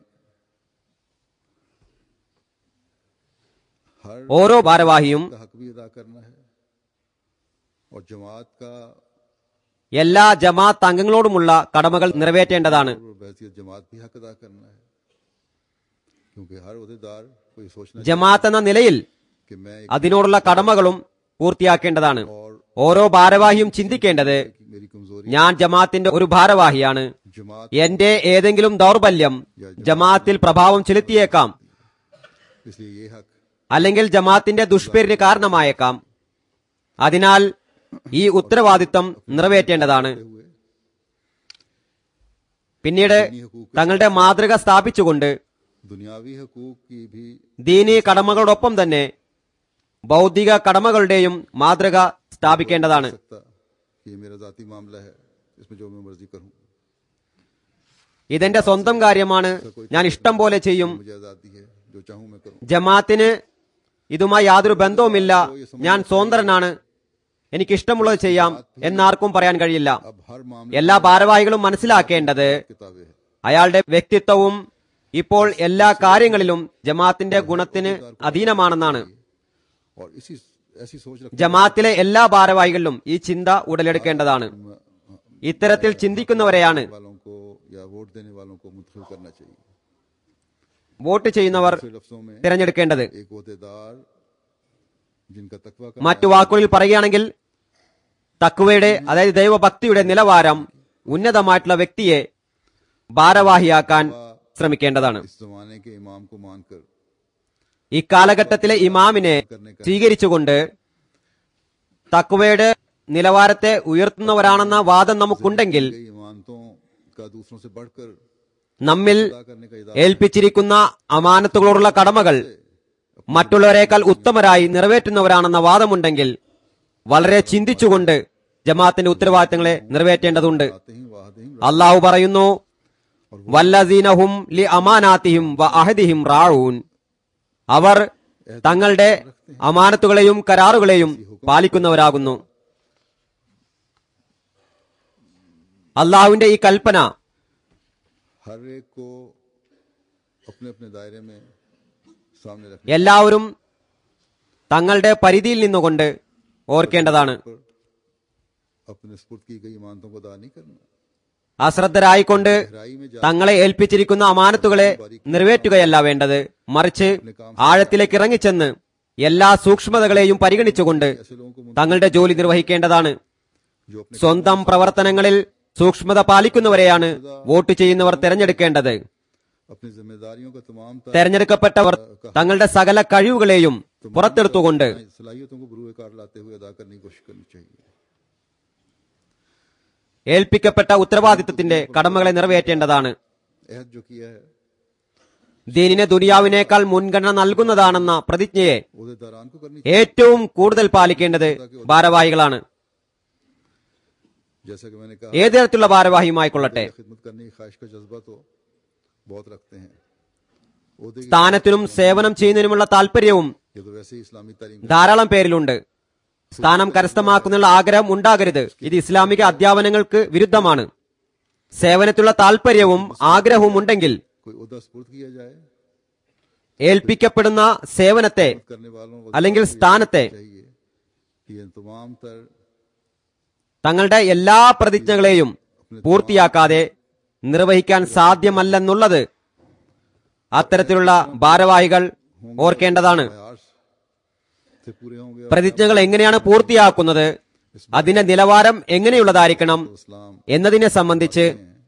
हर ഓരോ ഭാരവാഹിയും का हक भी अदा करना है और जमात का എല്ലാ ജമാഅത്ത് അംഗങ്ങളോടുമുള്ള കടമകൾ നിറവേറ്റേണ്ടതാണ് और बहसीत जमात भी हक अदा करना है क्योंकि हर अहदेदार को ये सोचना ജമാഅത്ത് എന്ന നിലയിൽ चाहिए कि मैं एक അതിനോടുള്ള കടമകളും പൂർത്തിയാക്കേണ്ടതാണ് और ഓരോ ഭാരവാഹിയും ചിന്തിക്കേണ്ടത് की मेरी कमजोरी ഞാൻ ജമാഅത്തിന്റെ ഒരു ഭാരവാഹിയാണ് जमात എന്റെ ഏതെങ്കിലും ദൗർബല്യം ജമാഅത്തിൽ പ്രഭാവം ചെലുത്തിയേക്കാം इसलिए ये हक അല്ലെങ്കിൽ ജമാഅത്തിന്റെ ദുഷ്പേരിന് കാരണമായേക്കാം അതിനാൽ ഈ ഉത്തരവാദിത്തം നിറവേറ്റേണ്ടതാണ് हुए പിന്നീട് തങ്ങളുടെ മാതൃക സ്ഥാപിച്ചുകൊണ്ട് दुनियावी हकूक की भी ദീനീ കടമകളോടൊപ്പം തന്നെ ബൗദ്ധിക കടമകളുടെയും മാതൃക സ്ഥാപിക്കേണ്ടതാണ് सकता कि ये मेरा जाती मामला है इसमें जो मैं मर्जी करूं ഇതെന്റെ സ്വന്തം കാര്യമാണ് ഞാൻ ഇഷ്ടം പോലെ ചെയ്യും मुझे आजादी है जो चाहूं मैं करूं ജമാഅത്തിന് ഇതുമായി യാതൊരു ബന്ധവുമില്ല ഞാൻ സ്വതന്ത്രനാണ് എനിക്കിഷ്ടമുള്ളത് ചെയ്യാം എന്നാർക്കും പറയാൻ കഴിയില്ല अब हर मामले എല്ലാ ഭാരവാഹികളും മനസ്സിലാക്കേണ്ടത് किताबें हैं അയാളുടെ വ്യക്തിത്വവും ഇപ്പോൾ എല്ലാ കാര്യങ്ങളിലും ജമാഅത്തിന്റെ ഗുണത്തിന് അധീനമാണെന്നാണ് और इसी ऐसी सोच रखने ജമാഅത്തിലെ എല്ലാ ഭാരവാഹികളിലും ഈ ചിന്ത ഉടലെടുക്കേണ്ടതാണ് ഇത്തരത്തിൽ ചിന്തിക്കുന്നവരെയാണ് वालों को या वोट देने वालों को मुंतखब करना चाहिए വോട്ട് ചെയ്യുന്നവർ दूसरे लफ्जों में തിരഞ്ഞെടുക്കേണ്ടത് एक अहदेदार जिनका तकवा का മറ്റു വാക്കുകളിൽ പറയുകയാണെങ്കിൽ തക്കുവയുടെ അതായത് ദൈവഭക്തിയുടെ നിലവാരം ഉന്നതമായിട്ടുള്ള വ്യക്തിയെ ഭാരവാഹിയാക്കാൻ ശ്രമിക്കേണ്ടതാണ് इस जमाने के इमाम को मानकर ഇക്കാലഘട്ടത്തിലെ ഇമാമിനെ സ്വീകരിച്ചുകൊണ്ട് തക്കുവയുടെ നിലവാരത്തെ ഉയർത്തുന്നവരാണെന്ന വാദം നമുക്കുണ്ടെങ്കിൽ कई इमानतों का दूसरों से बढ़कर നമ്മിൽ अदा करने का इरादा ഏൽപ്പിച്ചിരിക്കുന്ന അമാനത്തുകളോടുള്ള കടമകൾ മറ്റുള്ളവരെക്കാൾ ഉത്തമരായി നിറവേറ്റുന്നവരാണെന്ന വാദമുണ്ടെങ്കിൽ വളരെ ചിന്തിച്ചുകൊണ്ട് ജമാഅത്തിന്റെ ഉത്തരവാദിത്തങ്ങളെ നിറവേറ്റേണ്ടതുണ്ട് आते ही वाहद ही അള്ളാഹു പറയുന്നു വല്ലസീനഹും ലി അമാനാത്തിഹിം വ അഹദിഹിം റാഊൻ അവർ തങ്ങളുടെ അമാനത്തുകളെയും കരാറുകളെയും പാലിക്കുന്നവരാകുന്നു അള്ളാഹുവിന്റെ ഈ കൽപ്പന हर एक को अपने अपने दायरे में सामने रखने എല്ലാവരും തങ്ങളുടെ പരിധിയിൽ നിന്നുകൊണ്ട് ഓർക്കേണ്ടതാണ് पर अपने स्पुर्द की गई मानतों को अदा नहीं करना അശ്രദ്ധരായിക്കൊണ്ട് गहराई में जा തങ്ങളെ ഏൽപ്പിച്ചിരിക്കുന്ന അമാനത്തുകളെ നിറവേറ്റുകയല്ല വേണ്ടത് മറിച്ച് ആഴത്തിലേക്ക് ഇറങ്ങിച്ചെന്ന് എല്ലാ സൂക്ഷ്മതകളെയും പരിഗണിച്ചുകൊണ്ട് ऐसे लोगों को തങ്ങളുടെ ജോലി നിർവഹിക്കേണ്ടതാണ് जो अपने സ്വന്തം പ്രവർത്തനങ്ങളിൽ സൂക്ഷ്മത പാലിക്കുന്നവരെയാണ് വോട്ട് ചെയ്യുന്നവർ തെരഞ്ഞെടുക്കേണ്ടത് अपनी जिम्मेदारियों का तमाम तर- തെരഞ്ഞെടുക്കപ്പെട്ടവർ തങ്ങളുടെ സകല കഴിവുകളെയും പുറത്തെടുത്തുകൊണ്ട് सलाहियतों को बरूए कार लाते हुए अदा करने की कोशिश करनी चाहिए ഏൽപ്പിക്കപ്പെട്ട ഉത്തരവാദിത്തത്തിന്റെ കടമകളെ നിറവേറ്റേണ്ടതാണ് अहद जो किया है ദീനിനെ ദുനിയാവിനേക്കാൾ മുൻഗണന നൽകുന്നതാണെന്ന പ്രതിജ്ഞയെ उहदेदारान को करनी ഏറ്റവും കൂടുതൽ പാലിക്കേണ്ടത് ഭാരവാഹികളാണ് जैसा कि मैंने कहा ഏത് തരത്തിലുള്ള ഭാരവാഹിയുമായിക്കൊള്ളട്ടെ खिदमत करने की ख्वाहिश का जज्बा तो बहुत रखते हैं ओहदे की സ്ഥാനത്തിനും സേവനം ചെയ്യുന്നതിനുമുള്ള താല്പര്യവും ये तो वैसे ही इस्लामी तालीम ധാരാളം പേരിലുണ്ട് സ്ഥാനം കരസ്ഥമാക്കുന്നതിനുള്ള ആഗ്രഹം ഉണ്ടാകരുത് ഇത് ഇസ്ലാമിക അധ്യാപനങ്ങൾക്ക് വിരുദ്ധമാണ് സേവനത്തിലുള്ള താല്പര്യവും ആഗ്രഹവും ഉണ്ടെങ്കിൽ कोई उहदा स्पुर्द किया जाए ഏൽപ്പിക്കപ്പെടുന്ന സേവനത്തെ करने वालों को അല്ലെങ്കിൽ സ്ഥാനത്തെ चाहिए कि इन तमाम तर തങ്ങളുടെ എല്ലാ പ്രതിജ്ഞകളെയും പൂർത്തിയാക്കാതെ നിർവഹിക്കാൻ സാധ്യമല്ലെന്നുള്ളത് അത്തരത്തിലുള്ള ഭാരവാഹികൾ ഓർക്കേണ്ടതാണ് प्रयास से पूरे होंगे और പ്രതിജ്ഞകൾ എങ്ങനെയാണ് പൂർത്തിയാക്കുന്നത് അതിന്റെ നിലവാരം എങ്ങനെയുള്ളതായിരിക്കണം इस्लाम എന്നതിനെ സംബന്ധിച്ച്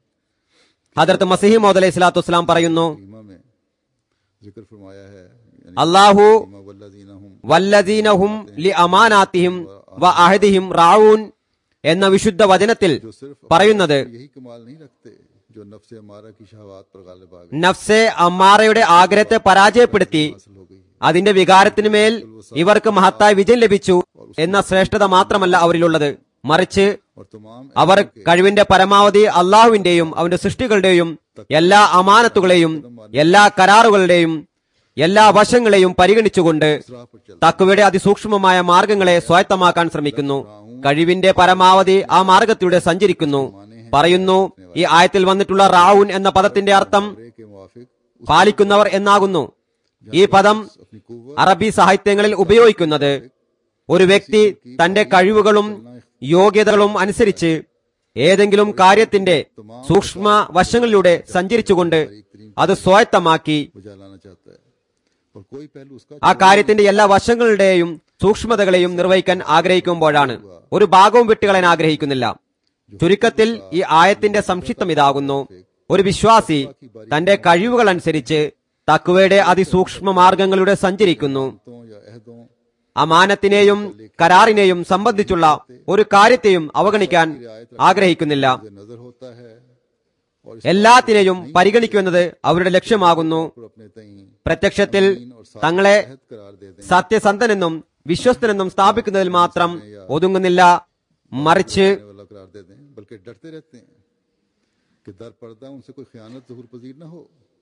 ഹദർത്ത് മസീഹി മോദ് അലൈഹി സ്വലാത്തു വസ്സലാം പറയുന്നു ईमा में जिक्र फरमाया है यानी അള്ളാഹു ईमा वल्लज़ीना हुम വല്ലദീനഹും ലി അമാനാത്തിഹിം വ അഹദിഹിം റാവൂൻ എന്ന വിശുദ്ധ വചനത്തിൽ जो सिर्फ പറയുന്നത് यही कमाल नहीं रखते जो नफ्स हमारा की शहवात पर गालिब आ गए നഫ്സെ അമ്മാറയുടെ ആഗ്രഹത്തെ പരാജയപ്പെടുത്തി हासिल हो गई അതിന്റെ വികാരത്തിനു മേൽ ഇവർക്ക് മഹത്തായ വിജയം ലഭിച്ചു എന്ന ശ്രേഷ്ഠത മാത്രമല്ല അവരിലുള്ളത് മറിച്ച് और तमाम അവർ കഴിവിന്റെ പരമാവധി അള്ളാഹുവിന്റെയും അവന്റെ സൃഷ്ടികളുടെയും എല്ലാ അമാനത്തുകളെയും എല്ലാ കരാറുകളുടെയും എല്ലാ വശങ്ങളെയും പരിഗണിച്ചുകൊണ്ട് राह पर चल തക്കുവയുടെ അതിസൂക്ഷ്മമായ മാർഗങ്ങളെ സ്വായത്തമാക്കാൻ ശ്രമിക്കുന്നു കഴിവിന്റെ പരമാവധി ആ മാർഗത്തിലൂടെ സഞ്ചരിക്കുന്നു പറയുന്നു ഈ ആയത്തിൽ വന്നിട്ടുള്ള റാവുൻ എന്ന പദത്തിന്റെ അർത്ഥം रे के मुआफिक പാലിക്കുന്നവർ എന്നാകുന്നു ഈ പദം अपनी कुव्वत അറബി സാഹിത്യങ്ങളിൽ ഉപയോഗിക്കുന്നത് ഒരു വ്യക്തി തന്റെ കഴിവുകളും യോഗ്യതകളും അനുസരിച്ച് ഏതെങ്കിലും കാര്യത്തിന്റെ സൂക്ഷ്മ വശങ്ങളിലൂടെ സഞ്ചരിച്ചുകൊണ്ട് അത് സ്വായത്തമാക്കി को जलाना चाहता है और कोई पहलू उसका ആ കാര്യത്തിന്റെ എല്ലാ വശങ്ങളുടെയും സൂക്ഷ്മതകളെയും നിർവഹിക്കാൻ ആഗ്രഹിക്കുമ്പോഴാണ് ഒരു ഭാഗവും വിട്ടുകളയാൻ ആഗ്രഹിക്കുന്നില്ല ചുരുക്കത്തിൽ ഈ ആയത്തിന്റെ സംക്ഷിപ്തം ഇതാകുന്നു ഒരു വിശ്വാസി തന്റെ കഴിവുകൾ അനുസരിച്ച് തക്കുവയുടെ അതിസൂക്ഷ്മ മാർഗങ്ങളിലൂടെ സഞ്ചരിക്കുന്നു तो या अहदों അമാനത്തിനെയും കരാറിനെയും സംബന്ധിച്ചുള്ള ഒരു കാര്യത്തെയും അവഗണിക്കാൻ ആഗ്രഹിക്കുന്നില്ല से नजर होता है और इस എല്ലാത്തിനെയും പരിഗണിക്കുന്നത് അവരുടെ ലക്ഷ്യമാകുന്നു पर अपने तई പ്രത്യക്ഷത്തിൽ തങ്ങളെ अहद करार दे दें സത്യസന്ധനെന്നും വിശ്വസ്തനെന്നും സ്ഥാപിക്കുന്നതിൽ മാത്രം ഒതുങ്ങുന്നില്ല മറിച്ച് देने वाला करार दे दें बल्कि डरते रहते हैं कि दर पर्दा उनसे कोई खयानत जहूर पजीर न हो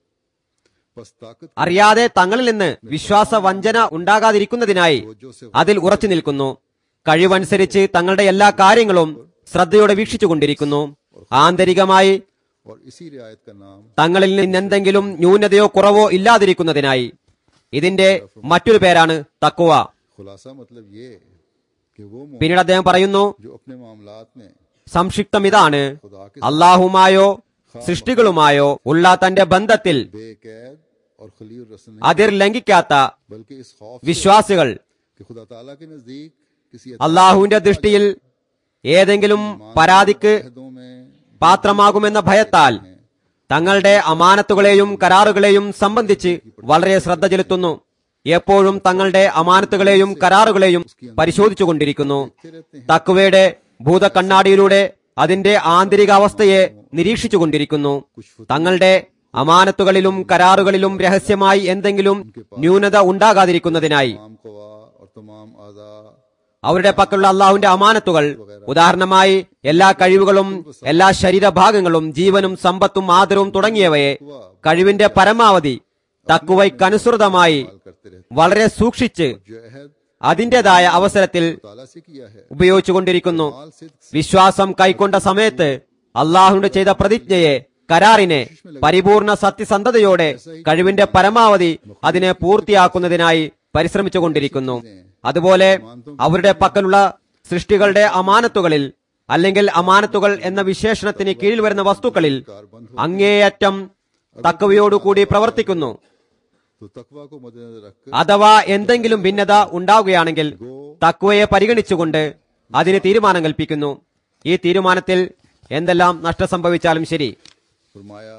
बस ताकत അറിയാതെ തങ്ങളിൽ നിന്ന് വിശ്വാസ വഞ്ചന ഉണ്ടാകാതിരിക്കുന്നതിനായി അതിൽ ഉറച്ചു നിൽക്കുന്നു കഴിവനുസരിച്ച് തങ്ങളുടെ എല്ലാ കാര്യങ്ങളും ശ്രദ്ധയോടെ വീക്ഷിച്ചുകൊണ്ടിരിക്കുന്നു ആന്തരികമായി और इसी रियायत का नाम തങ്ങളിൽ നിന്ന് എന്തെങ്കിലും ന്യൂനതയോ കുറവോ ഇല്ലാതിരിക്കുന്നതിനായി ഇതിന്റെ മറ്റൊരു പേരാണ് തക്കുവ खुलासा मतलब ये कि वो मोमिन പിന്നീട് അദ്ദേഹം പറയുന്നു जो अपने मामलात में സംക്ഷിപ്തം ഇതാണ് അള്ളാഹുമായോ സൃഷ്ടികളുമായോ ഉള്ള തന്റെ ബന്ധത്തിൽ बेकैद और खलील रसन नहीं അതിർ ലംഘിക്കാത്ത बल्कि इस खौफ से വിശ്വാസികൾ कि खुदा ताला के नजदीक किसी അള്ളാഹുവിന്റെ ദൃഷ്ടിയിൽ ഏതെങ്കിലും പരാതിക്ക് अहदों में പാത്രമാകുമെന്ന ഭയത്താൽ തങ്ങളുടെ അമാനത്തുകളെയും കരാറുകളെയും സംബന്ധിച്ച് വളരെ ശ്രദ്ധ ചെലുത്തുന്നു എപ്പോഴും തങ്ങളുടെ അമാനത്തുകളെയും കരാറുകളെയും പരിശോധിച്ചുകൊണ്ടിരിക്കുന്നു തക്കുവയുടെ ഭൂതക്കണ്ണാടിയിലൂടെ അതിന്റെ ആന്തരിക അവസ്ഥയെ നിരീക്ഷിച്ചുകൊണ്ടിരിക്കുന്നു തങ്ങളുടെ അമാനത്തുകളിലും കരാറുകളിലും രഹസ്യമായി എന്തെങ്കിലും ന്യൂനത ഉണ്ടാകാതിരിക്കുന്നതിനായി तमाम कवा और तमाम आजा അവരുടെ പക്കലുള്ള അള്ളാഹുവിന്റെ അമാനത്തുകൾ ഉദാഹരണമായി എല്ലാ കഴിവുകളും എല്ലാ ശരീരഭാഗങ്ങളും ജീവനും സമ്പത്തും ആദരവും തുടങ്ങിയവയെ കഴിവിന്റെ പരമാവധി തക്കുവയ്ക്കനുസൃതമായി करते रहते വളരെ സൂക്ഷിച്ച് जो अहद അതിന്റേതായ അവസരത്തിൽ ताला से किया है ഉപയോഗിച്ചുകൊണ്ടിരിക്കുന്നു माल सिद्क വിശ്വാസം കൈക്കൊണ്ട സമയത്ത് അള്ളാഹുവിന്റെ ചെയ്ത പ്രതിജ്ഞയെ കരാറിനെ പരിപൂർണ സത്യസന്ധതയോടെ കഴിവിന്റെ പരമാവധി അതിനെ പൂർത്തിയാക്കുന്നതിനായി പരിശ്രമിച്ചുകൊണ്ടിരിക്കുന്നു അതുപോലെ അവരുടെ പക്കലുള്ള സൃഷ്ടികളുടെ അമാനത്തുകളിൽ അല്ലെങ്കിൽ അമാനത്തുകൾ എന്ന വിശേഷണത്തിന് കീഴിൽ വരുന്ന വസ്തുക്കളിൽ അങ്ങേയറ്റം തക്കവയോടുകൂടി പ്രവർത്തിക്കുന്നു तो तकवा को मद्देनजर रखकर അഥവാ എന്തെങ്കിലും ഭിന്നത ഉണ്ടാവുകയാണെങ്കിൽ തക്വയെ പരിഗണിച്ചുകൊണ്ട് അതിന് തീരുമാനം കൽപ്പിക്കുന്നു ഈ തീരുമാനത്തിൽ എന്തെല്ലാം നഷ്ടം സംഭവിച്ചാലും ശരി फरमाया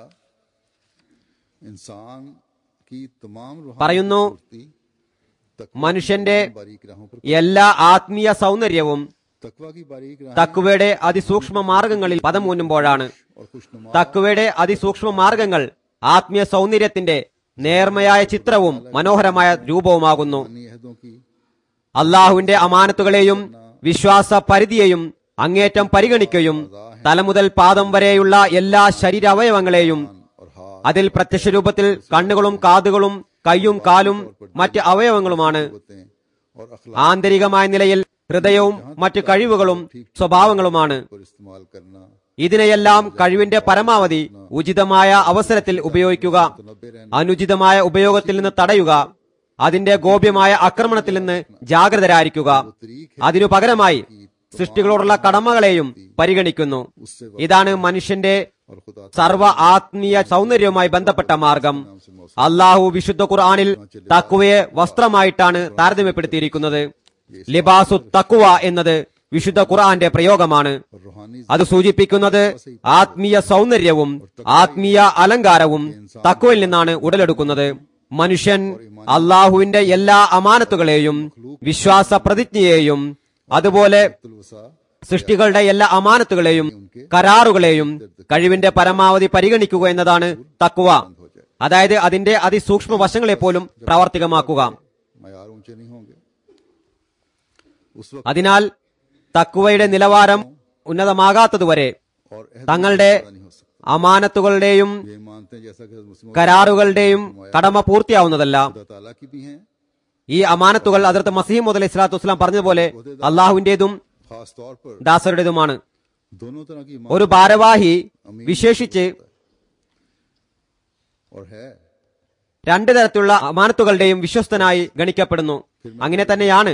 इंसान की तमाम रूहानी പറയുന്നു खूबसूरती तकवा മനുഷ്യന്റെ की बारीक राहों पर എല്ലാ ആത്മീയ സൗന്ദര്യവും तकवा की बारीक राहें തക്വയുടെ അതിസൂക്ഷ്മ മാർഗങ്ങളിൽ പദമൂന്നുമ്പോഴാണ് और खुशनुमा തക്വയുടെ അതിസൂക്ഷ്മ മാർഗങ്ങൾ ആത്മീയ സൗന്ദര്യത്തിന്റെ നേർമയായ ചിത്രവും മനോഹരമായ രൂപവുമാകുന്നു अहदों की അള്ളാഹുവിന്റെ അമാനത്തുകളെയും വിശ്വാസ പരിധിയെയും അങ്ങേറ്റം പരിഗണിക്കുകയും തലമുതൽ പാദം വരെയുള്ള എല്ലാ ശരീരാവയവങ്ങളെയും और हाथ അതിൽ പ്രത്യക്ഷ രൂപത്തിൽ കണ്ണുകളും കാതുകളും കൈയും കാലും മറ്റ് അവയവങ്ങളുമാണ് होते हैं और अखलाक ആന്തരികമായ നിലയിൽ ഹൃദയവും മറ്റ് കഴിവുകളും സ്വഭാവങ്ങളുമാണ് पर इस्तेमाल करना ഇതിനെയെല്ലാം കഴിവിന്റെ പരമാവധി ഉചിതമായ അവസരത്തിൽ ഉപയോഗിക്കുക नब्बे रहना അനുചിതമായ ഉപയോഗത്തിൽ നിന്ന് തടയുക അതിന്റെ ഗോപ്യമായ ആക്രമണത്തിൽ നിന്ന് ജാഗ്രതരായിരിക്കുക അതിനു പകരമായി സൃഷ്ടികളോടുള്ള കടമകളെയും പരിഗണിക്കുന്നു ഇതാണ് മനുഷ്യന്റെ और खुदा സർവ ആത്മീയ സൗന്ദര്യവുമായി ബന്ധപ്പെട്ട മാർഗം അള്ളാഹു വിശുദ്ധ ഖുർആനിൽ തക്കുവയെ വസ്ത്രമായിട്ടാണ് താരതമ്യപ്പെടുത്തിയിരിക്കുന്നത് ലിബാസു തക്കുവ എന്നത് വിശുദ്ധ ഖുർആന്റെ പ്രയോഗമാണ് और रूहानी അത് സൂചിപ്പിക്കുന്നത് ആത്മീയ സൗന്ദര്യവും ആത്മീയ അലങ്കാരവും തക്കുവയിൽ നിന്നാണ് ഉടലെടുക്കുന്നത് മനുഷ്യൻ അള്ളാഹുവിന്റെ എല്ലാ അമാനത്തുകളെയും വിശ്വാസ പ്രതിജ്ഞയെയും അതുപോലെ वसा സൃഷ്ടികളുടെ എല്ലാ അമാനത്തുകളെയും കരാറുകളെയും കഴിവിന്റെ പരമാവധി പരിഗണിക്കുക എന്നതാണ് തക്കുവ അതായത് അതിന്റെ അതിസൂക്ഷ്മ വശങ്ങളെ പോലും പ്രാവർത്തികമാക്കുക मैार ऊंचे नहीं होंगे उस वक्त അതിനാൽ തക്കുവയുടെ നിലവാരം ഉന്നതമാകാത്തതുവരെ और अहद തങ്ങളുടെ पूरा नहीं हो सकता അമാനത്തുകളുടെയും ये मानते हैं जैसा कि मुस्लिम കരാറുകളുടെയും കടമ പൂർത്തിയാവുന്നതല്ല खुदा ताला की भी हैं ഈ അമാനത്തുകൾ അതിർത്ത് മസീം മുതൽ ഇസ്ലാത്തു വസ്സലാം പറഞ്ഞതുപോലെ അള്ളാഹുവിന്റേതും खास तौर पर ദാസരുടേതുമാണ് दोनों तरह की ഒരു ഭാരവാഹി വിശേഷിച്ച് और है രണ്ട് തരത്തിലുള്ള അമാനത്തുകളുടെയും വിശ്വസ്തനായി ഗണിക്കപ്പെടുന്നു അങ്ങനെ തന്നെയാണ്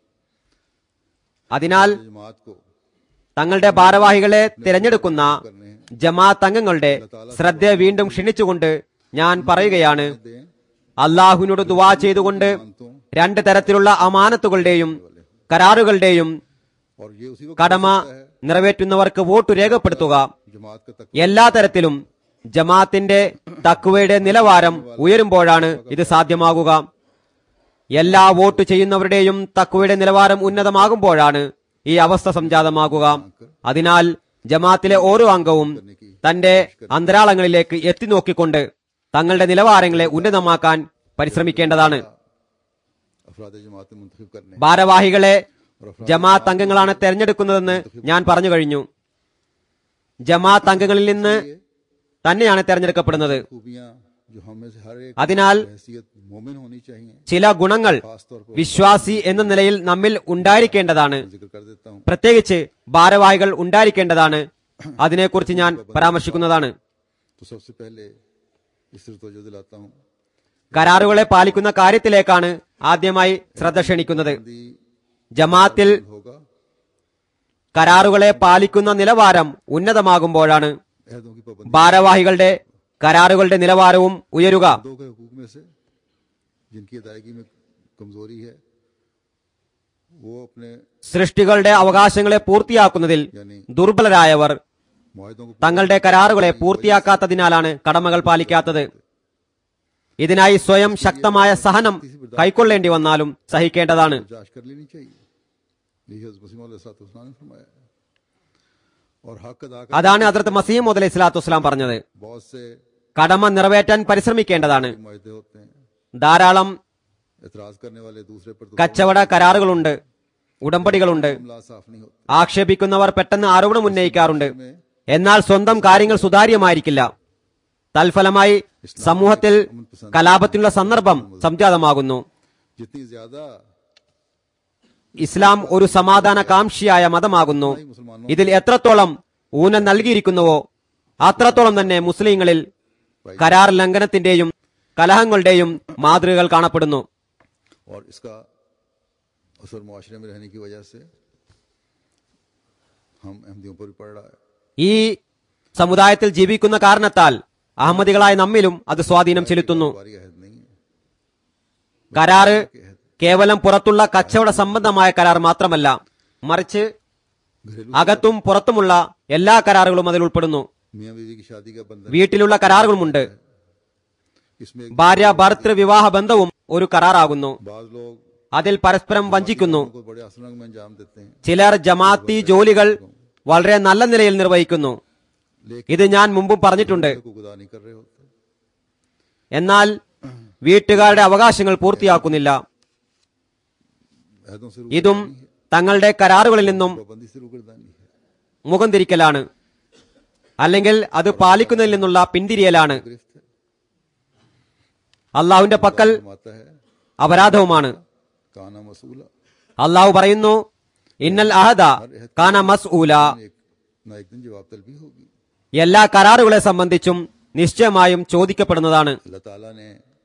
അതിനാൽ जमात को തങ്ങളുടെ ഭാരവാഹികളെ തിരഞ്ഞെടുക്കുന്ന ജമാഅത്ത് അംഗങ്ങളുടെ ശ്രദ്ധ വീണ്ടും ക്ഷണിച്ചുകൊണ്ട് ഞാൻ പറയുകയാണ് दें അള്ളാഹുവിനോട് ദുവാ ചെയ്തുകൊണ്ട് രണ്ട് തരത്തിലുള്ള അമാനത്തുകളുടെയും കരാറുകളുടെയും और ये उसी वक्त കടമ നിറവേറ്റുന്നവർക്ക് വോട്ട് രേഖപ്പെടുത്തുക जमात का तक എല്ലാ തരത്തിലും ജമാഅത്തിന്റെ തക്കുവയുടെ നിലവാരം ഉയരുമ്പോഴാണ് ഇത് സാധ്യമാകുക എല്ലാ വോട്ട് ചെയ്യുന്നവരുടെയും തക്കുവയുടെ നിലവാരം ഉന്നതമാകുമ്പോഴാണ് ഈ അവസ്ഥ സംജാതമാകുക അതിനാൽ ജമാഅത്തിലെ ഓരോ അംഗവും തന്റെ അന്തരാളങ്ങളിലേക്ക് എത്തി നോക്കിക്കൊണ്ട് തങ്ങളുടെ നിലവാരങ്ങളെ ഉന്നതമാക്കാൻ പരിശ്രമിക്കേണ്ടതാണ് अफराद जमात मुंतखब करने ഭാരവാഹികളെ ജമാഅത്ത് അംഗങ്ങളാണ് തെരഞ്ഞെടുക്കുന്നതെന്ന് ഞാൻ പറഞ്ഞു കഴിഞ്ഞു ജമാഅത്ത് അംഗങ്ങളിൽ നിന്ന് തന്നെയാണ് തെരഞ്ഞെടുക്കപ്പെടുന്നത് खूबियां जो हमें से हर एक അതിനാൽ हैसियत मोमिन होनी चाहिए ചില ഗുണങ്ങൾ खास तौर पर വിശ്വാസി എന്ന നിലയിൽ നമ്മിൽ ഉണ്ടായിരിക്കേണ്ടതാണ് जिक्र कर देता हूँ പ്രത്യേകിച്ച് ഭാരവാഹികൾ ഉണ്ടായിരിക്കേണ്ടതാണ് അതിനെക്കുറിച്ച് ഞാൻ പരാമർശിക്കുന്നതാണ് तो सबसे पहले इस तरह तवज्जो दिलाता हूँ കരാറുകളെ പാലിക്കുന്ന കാര്യത്തിലേക്കാണ് ആദ്യമായി ശ്രദ്ധ ക്ഷണിക്കുന്നത് दी ജമാഅത്തിൽ होगा കരാറുകളെ പാലിക്കുന്ന നിലവാരം ഉന്നതമാകുമ്പോഴാണ് अहदों की पाबंदी ഭാരവാഹികളുടെ കരാറുകളുടെ നിലവാരവും ഉയരുക दो के हकूक में से जिनकी अदायगी में कमजोरी है वो अपने സൃഷ്ടികളുടെ അവകാശങ്ങളെ പൂർത്തിയാക്കുന്നതിൽ ദുർബലരായവർ मुआदों को തങ്ങളുടെ കരാറുകളെ പൂർത്തിയാക്കാത്തതിനാലാണ് കടമകൾ പാലിക്കാത്തത് ഇതിനായി സ്വയം ശക്തമായ സഹനം കൈക്കൊള്ളേണ്ടി വന്നാലും സഹിക്കേണ്ടതാണ് बर्दाश्त कर लेनी चाहिए यही हज़रत मसीह मौला सल्लल्लाहु अलैहि वसल्लम ने फरमाया और हक अदा कर അതാണ് അതിർത്ത് മസീം മുതൽ ഇസ്ലാത്തു വസ്സലാം പറഞ്ഞത് बहुत से കടമ നിറവേറ്റാൻ പരിശ്രമിക്കേണ്ടതാണ് मुआदे होते हैं ധാരാളം एतराज करने वाले दूसरे पर तो കച്ചവട കരാറുകളുണ്ട് ഉടമ്പടികളുണ്ട് मामला साफ नहीं होता ആക്ഷേപിക്കുന്നവർ പെട്ടെന്ന് ആരോപണം ഉന്നയിക്കാറുണ്ട് എന്നാൽ സ്വന്തം കാര്യങ്ങൾ സുതാര്യമായിരിക്കില്ല തൽഫലമായി സമൂഹത്തിൽ കലാപത്തിനുള്ള സന്ദർഭം സംജാതമാകുന്നു जितनी ज्यादा ഇസ്ലാം ഒരു സമാധാന കാംക്ഷിയായ മതമാകുന്നു ഇതിൽ എത്രത്തോളം ഊനം നൽകിയിരിക്കുന്നുവോ അത്രത്തോളം തന്നെ മുസ്ലിങ്ങളിൽ കരാർ ലംഘനത്തിന്റെയും കലഹങ്ങളുടെയും മാതൃകകൾ കാണപ്പെടുന്നു और इसका असर मुआशरे में रहने की वजह से हम अहमदियों पर भी पड़ रहा है ഈ സമുദായത്തിൽ ജീവിക്കുന്ന കാരണത്താൽ അഹമ്മദികളായ നമ്മിലും അത് സ്വാധീനം ചെലുത്തുന്നു हमारी अहद नहीं है കരാറ് കേവലം പുറത്തുള്ള കച്ചവട സംബന്ധമായ കരാർ മാത്രമല്ല മറിച്ച് घरेलू അകത്തും പുറത്തുമുള്ള എല്ലാ കരാറുകളും അതിൽ ഉൾപ്പെടുന്നു मियाँ बीवी की शादी का बंधन വീട്ടിലുള്ള കരാറുകളുമുണ്ട് इसमें एक ഭാര്യ ഭർത്തൃ വിവാഹ ബന്ധവും ഒരു കരാറാകുന്നു बाज लोग അതിൽ പരസ്പരം वഞ്ചിക്കുന്നു उनको बड़े आसरंग में अंजाम देते हैं ചിലർ ജമാഅത്തി ജോലികൾ വളരെ നല്ല നിലയിൽ നിർവഹിക്കുന്നു लेकिन ഇത് ഞാൻ മുമ്പും പറഞ്ഞിട്ടുണ്ട് को गुदा नहीं कर रहे होते എന്നാൽ വീട്ടുകാരുടെ അവകാശങ്ങൾ പൂർത്തിയാക്കുന്നില്ല अहदों से ഇതും തങ്ങളുടെ കരാറുകളിൽ നിന്നും पाबंदी से रुगरदानी है മുഖം തിരിക്കലാണ് അല്ലെങ്കിൽ അത് പാലിക്കുന്നതിൽ നിന്നുള്ള പിന്തിരിയലാണ് गिरफ्त है അള്ളാഹുവിന്റെ പക്കൽ फरमाता है അപരാധവുമാണ് काना मसूला അള്ളാഹു പറയുന്നു ഇന്നൽ അഹദ കാന മസ്ഊല एक ना एक दिन जवाब तलबी होगी എല്ലാ കരാറുകളെ സംബന്ധിച്ചും നിശ്ചയമായും ചോദിക്കപ്പെടുന്നതാണ് अल्लाह ताला ने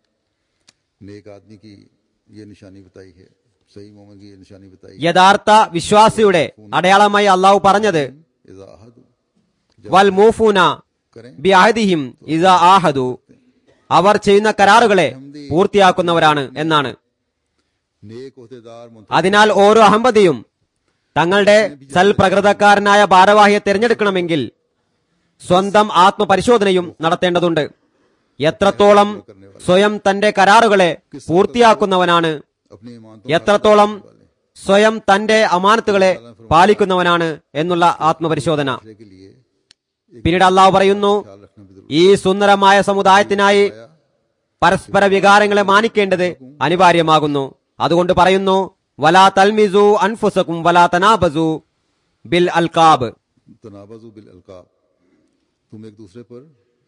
नेक आदमी की ये निशानी बताई है सही मोमिन की ये निशानी बताई है യഥാർത്ഥ വിശ്വാസിയുടെ അടയാളമായി അള്ളാഹു പറഞ്ഞത് इज़ा अहदु വൽ മൂഫൂന करें ബി അഹദിഹിം ഇസ ആഹദു അവർ ചെയ്യുന്ന കരാറുകളെ പൂർത്തിയാക്കുന്നവരാണ് എന്നാണ് नेक ओहदेदार मुंतखब അതിനാൽ ഓരോ അഹമ്മദിയും തങ്ങളുടെ സൽപ്രകൃതക്കാരനായ ഭാരവാഹിയെ തിരഞ്ഞെടുക്കണമെങ്കിൽ സ്വന്തം ആത്മപരിശോധനയും നടത്തേണ്ടതുണ്ട് എത്രത്തോളം സ്വയം തന്റെ കരാറുകളെ പൂർത്തിയാക്കുന്നവനാണ് अपने ईमान എത്രത്തോളം സ്വയം തന്റെ അമാനത്തുകളെ പാലിക്കുന്നവനാണ് എന്നുള്ള ആത്മപരിശോധന के लिए പിന്നീട് അള്ളാഹു പറയുന്നു ख्याल रखना भी जरूरी ഈ സുന്ദരമായ സമുദായത്തിനായി പരസ്പര വികാരങ്ങളെ മാനിക്കേണ്ടത് അനിവാര്യമാകുന്നു അതുകൊണ്ട് പറയുന്നു വലാ തൽമിസു അൻഫുസക്കും വലാ തനാബസു ബിൽ അൽകാബ് तनाबजु बिल अलकाब तुम एक दूसरे पर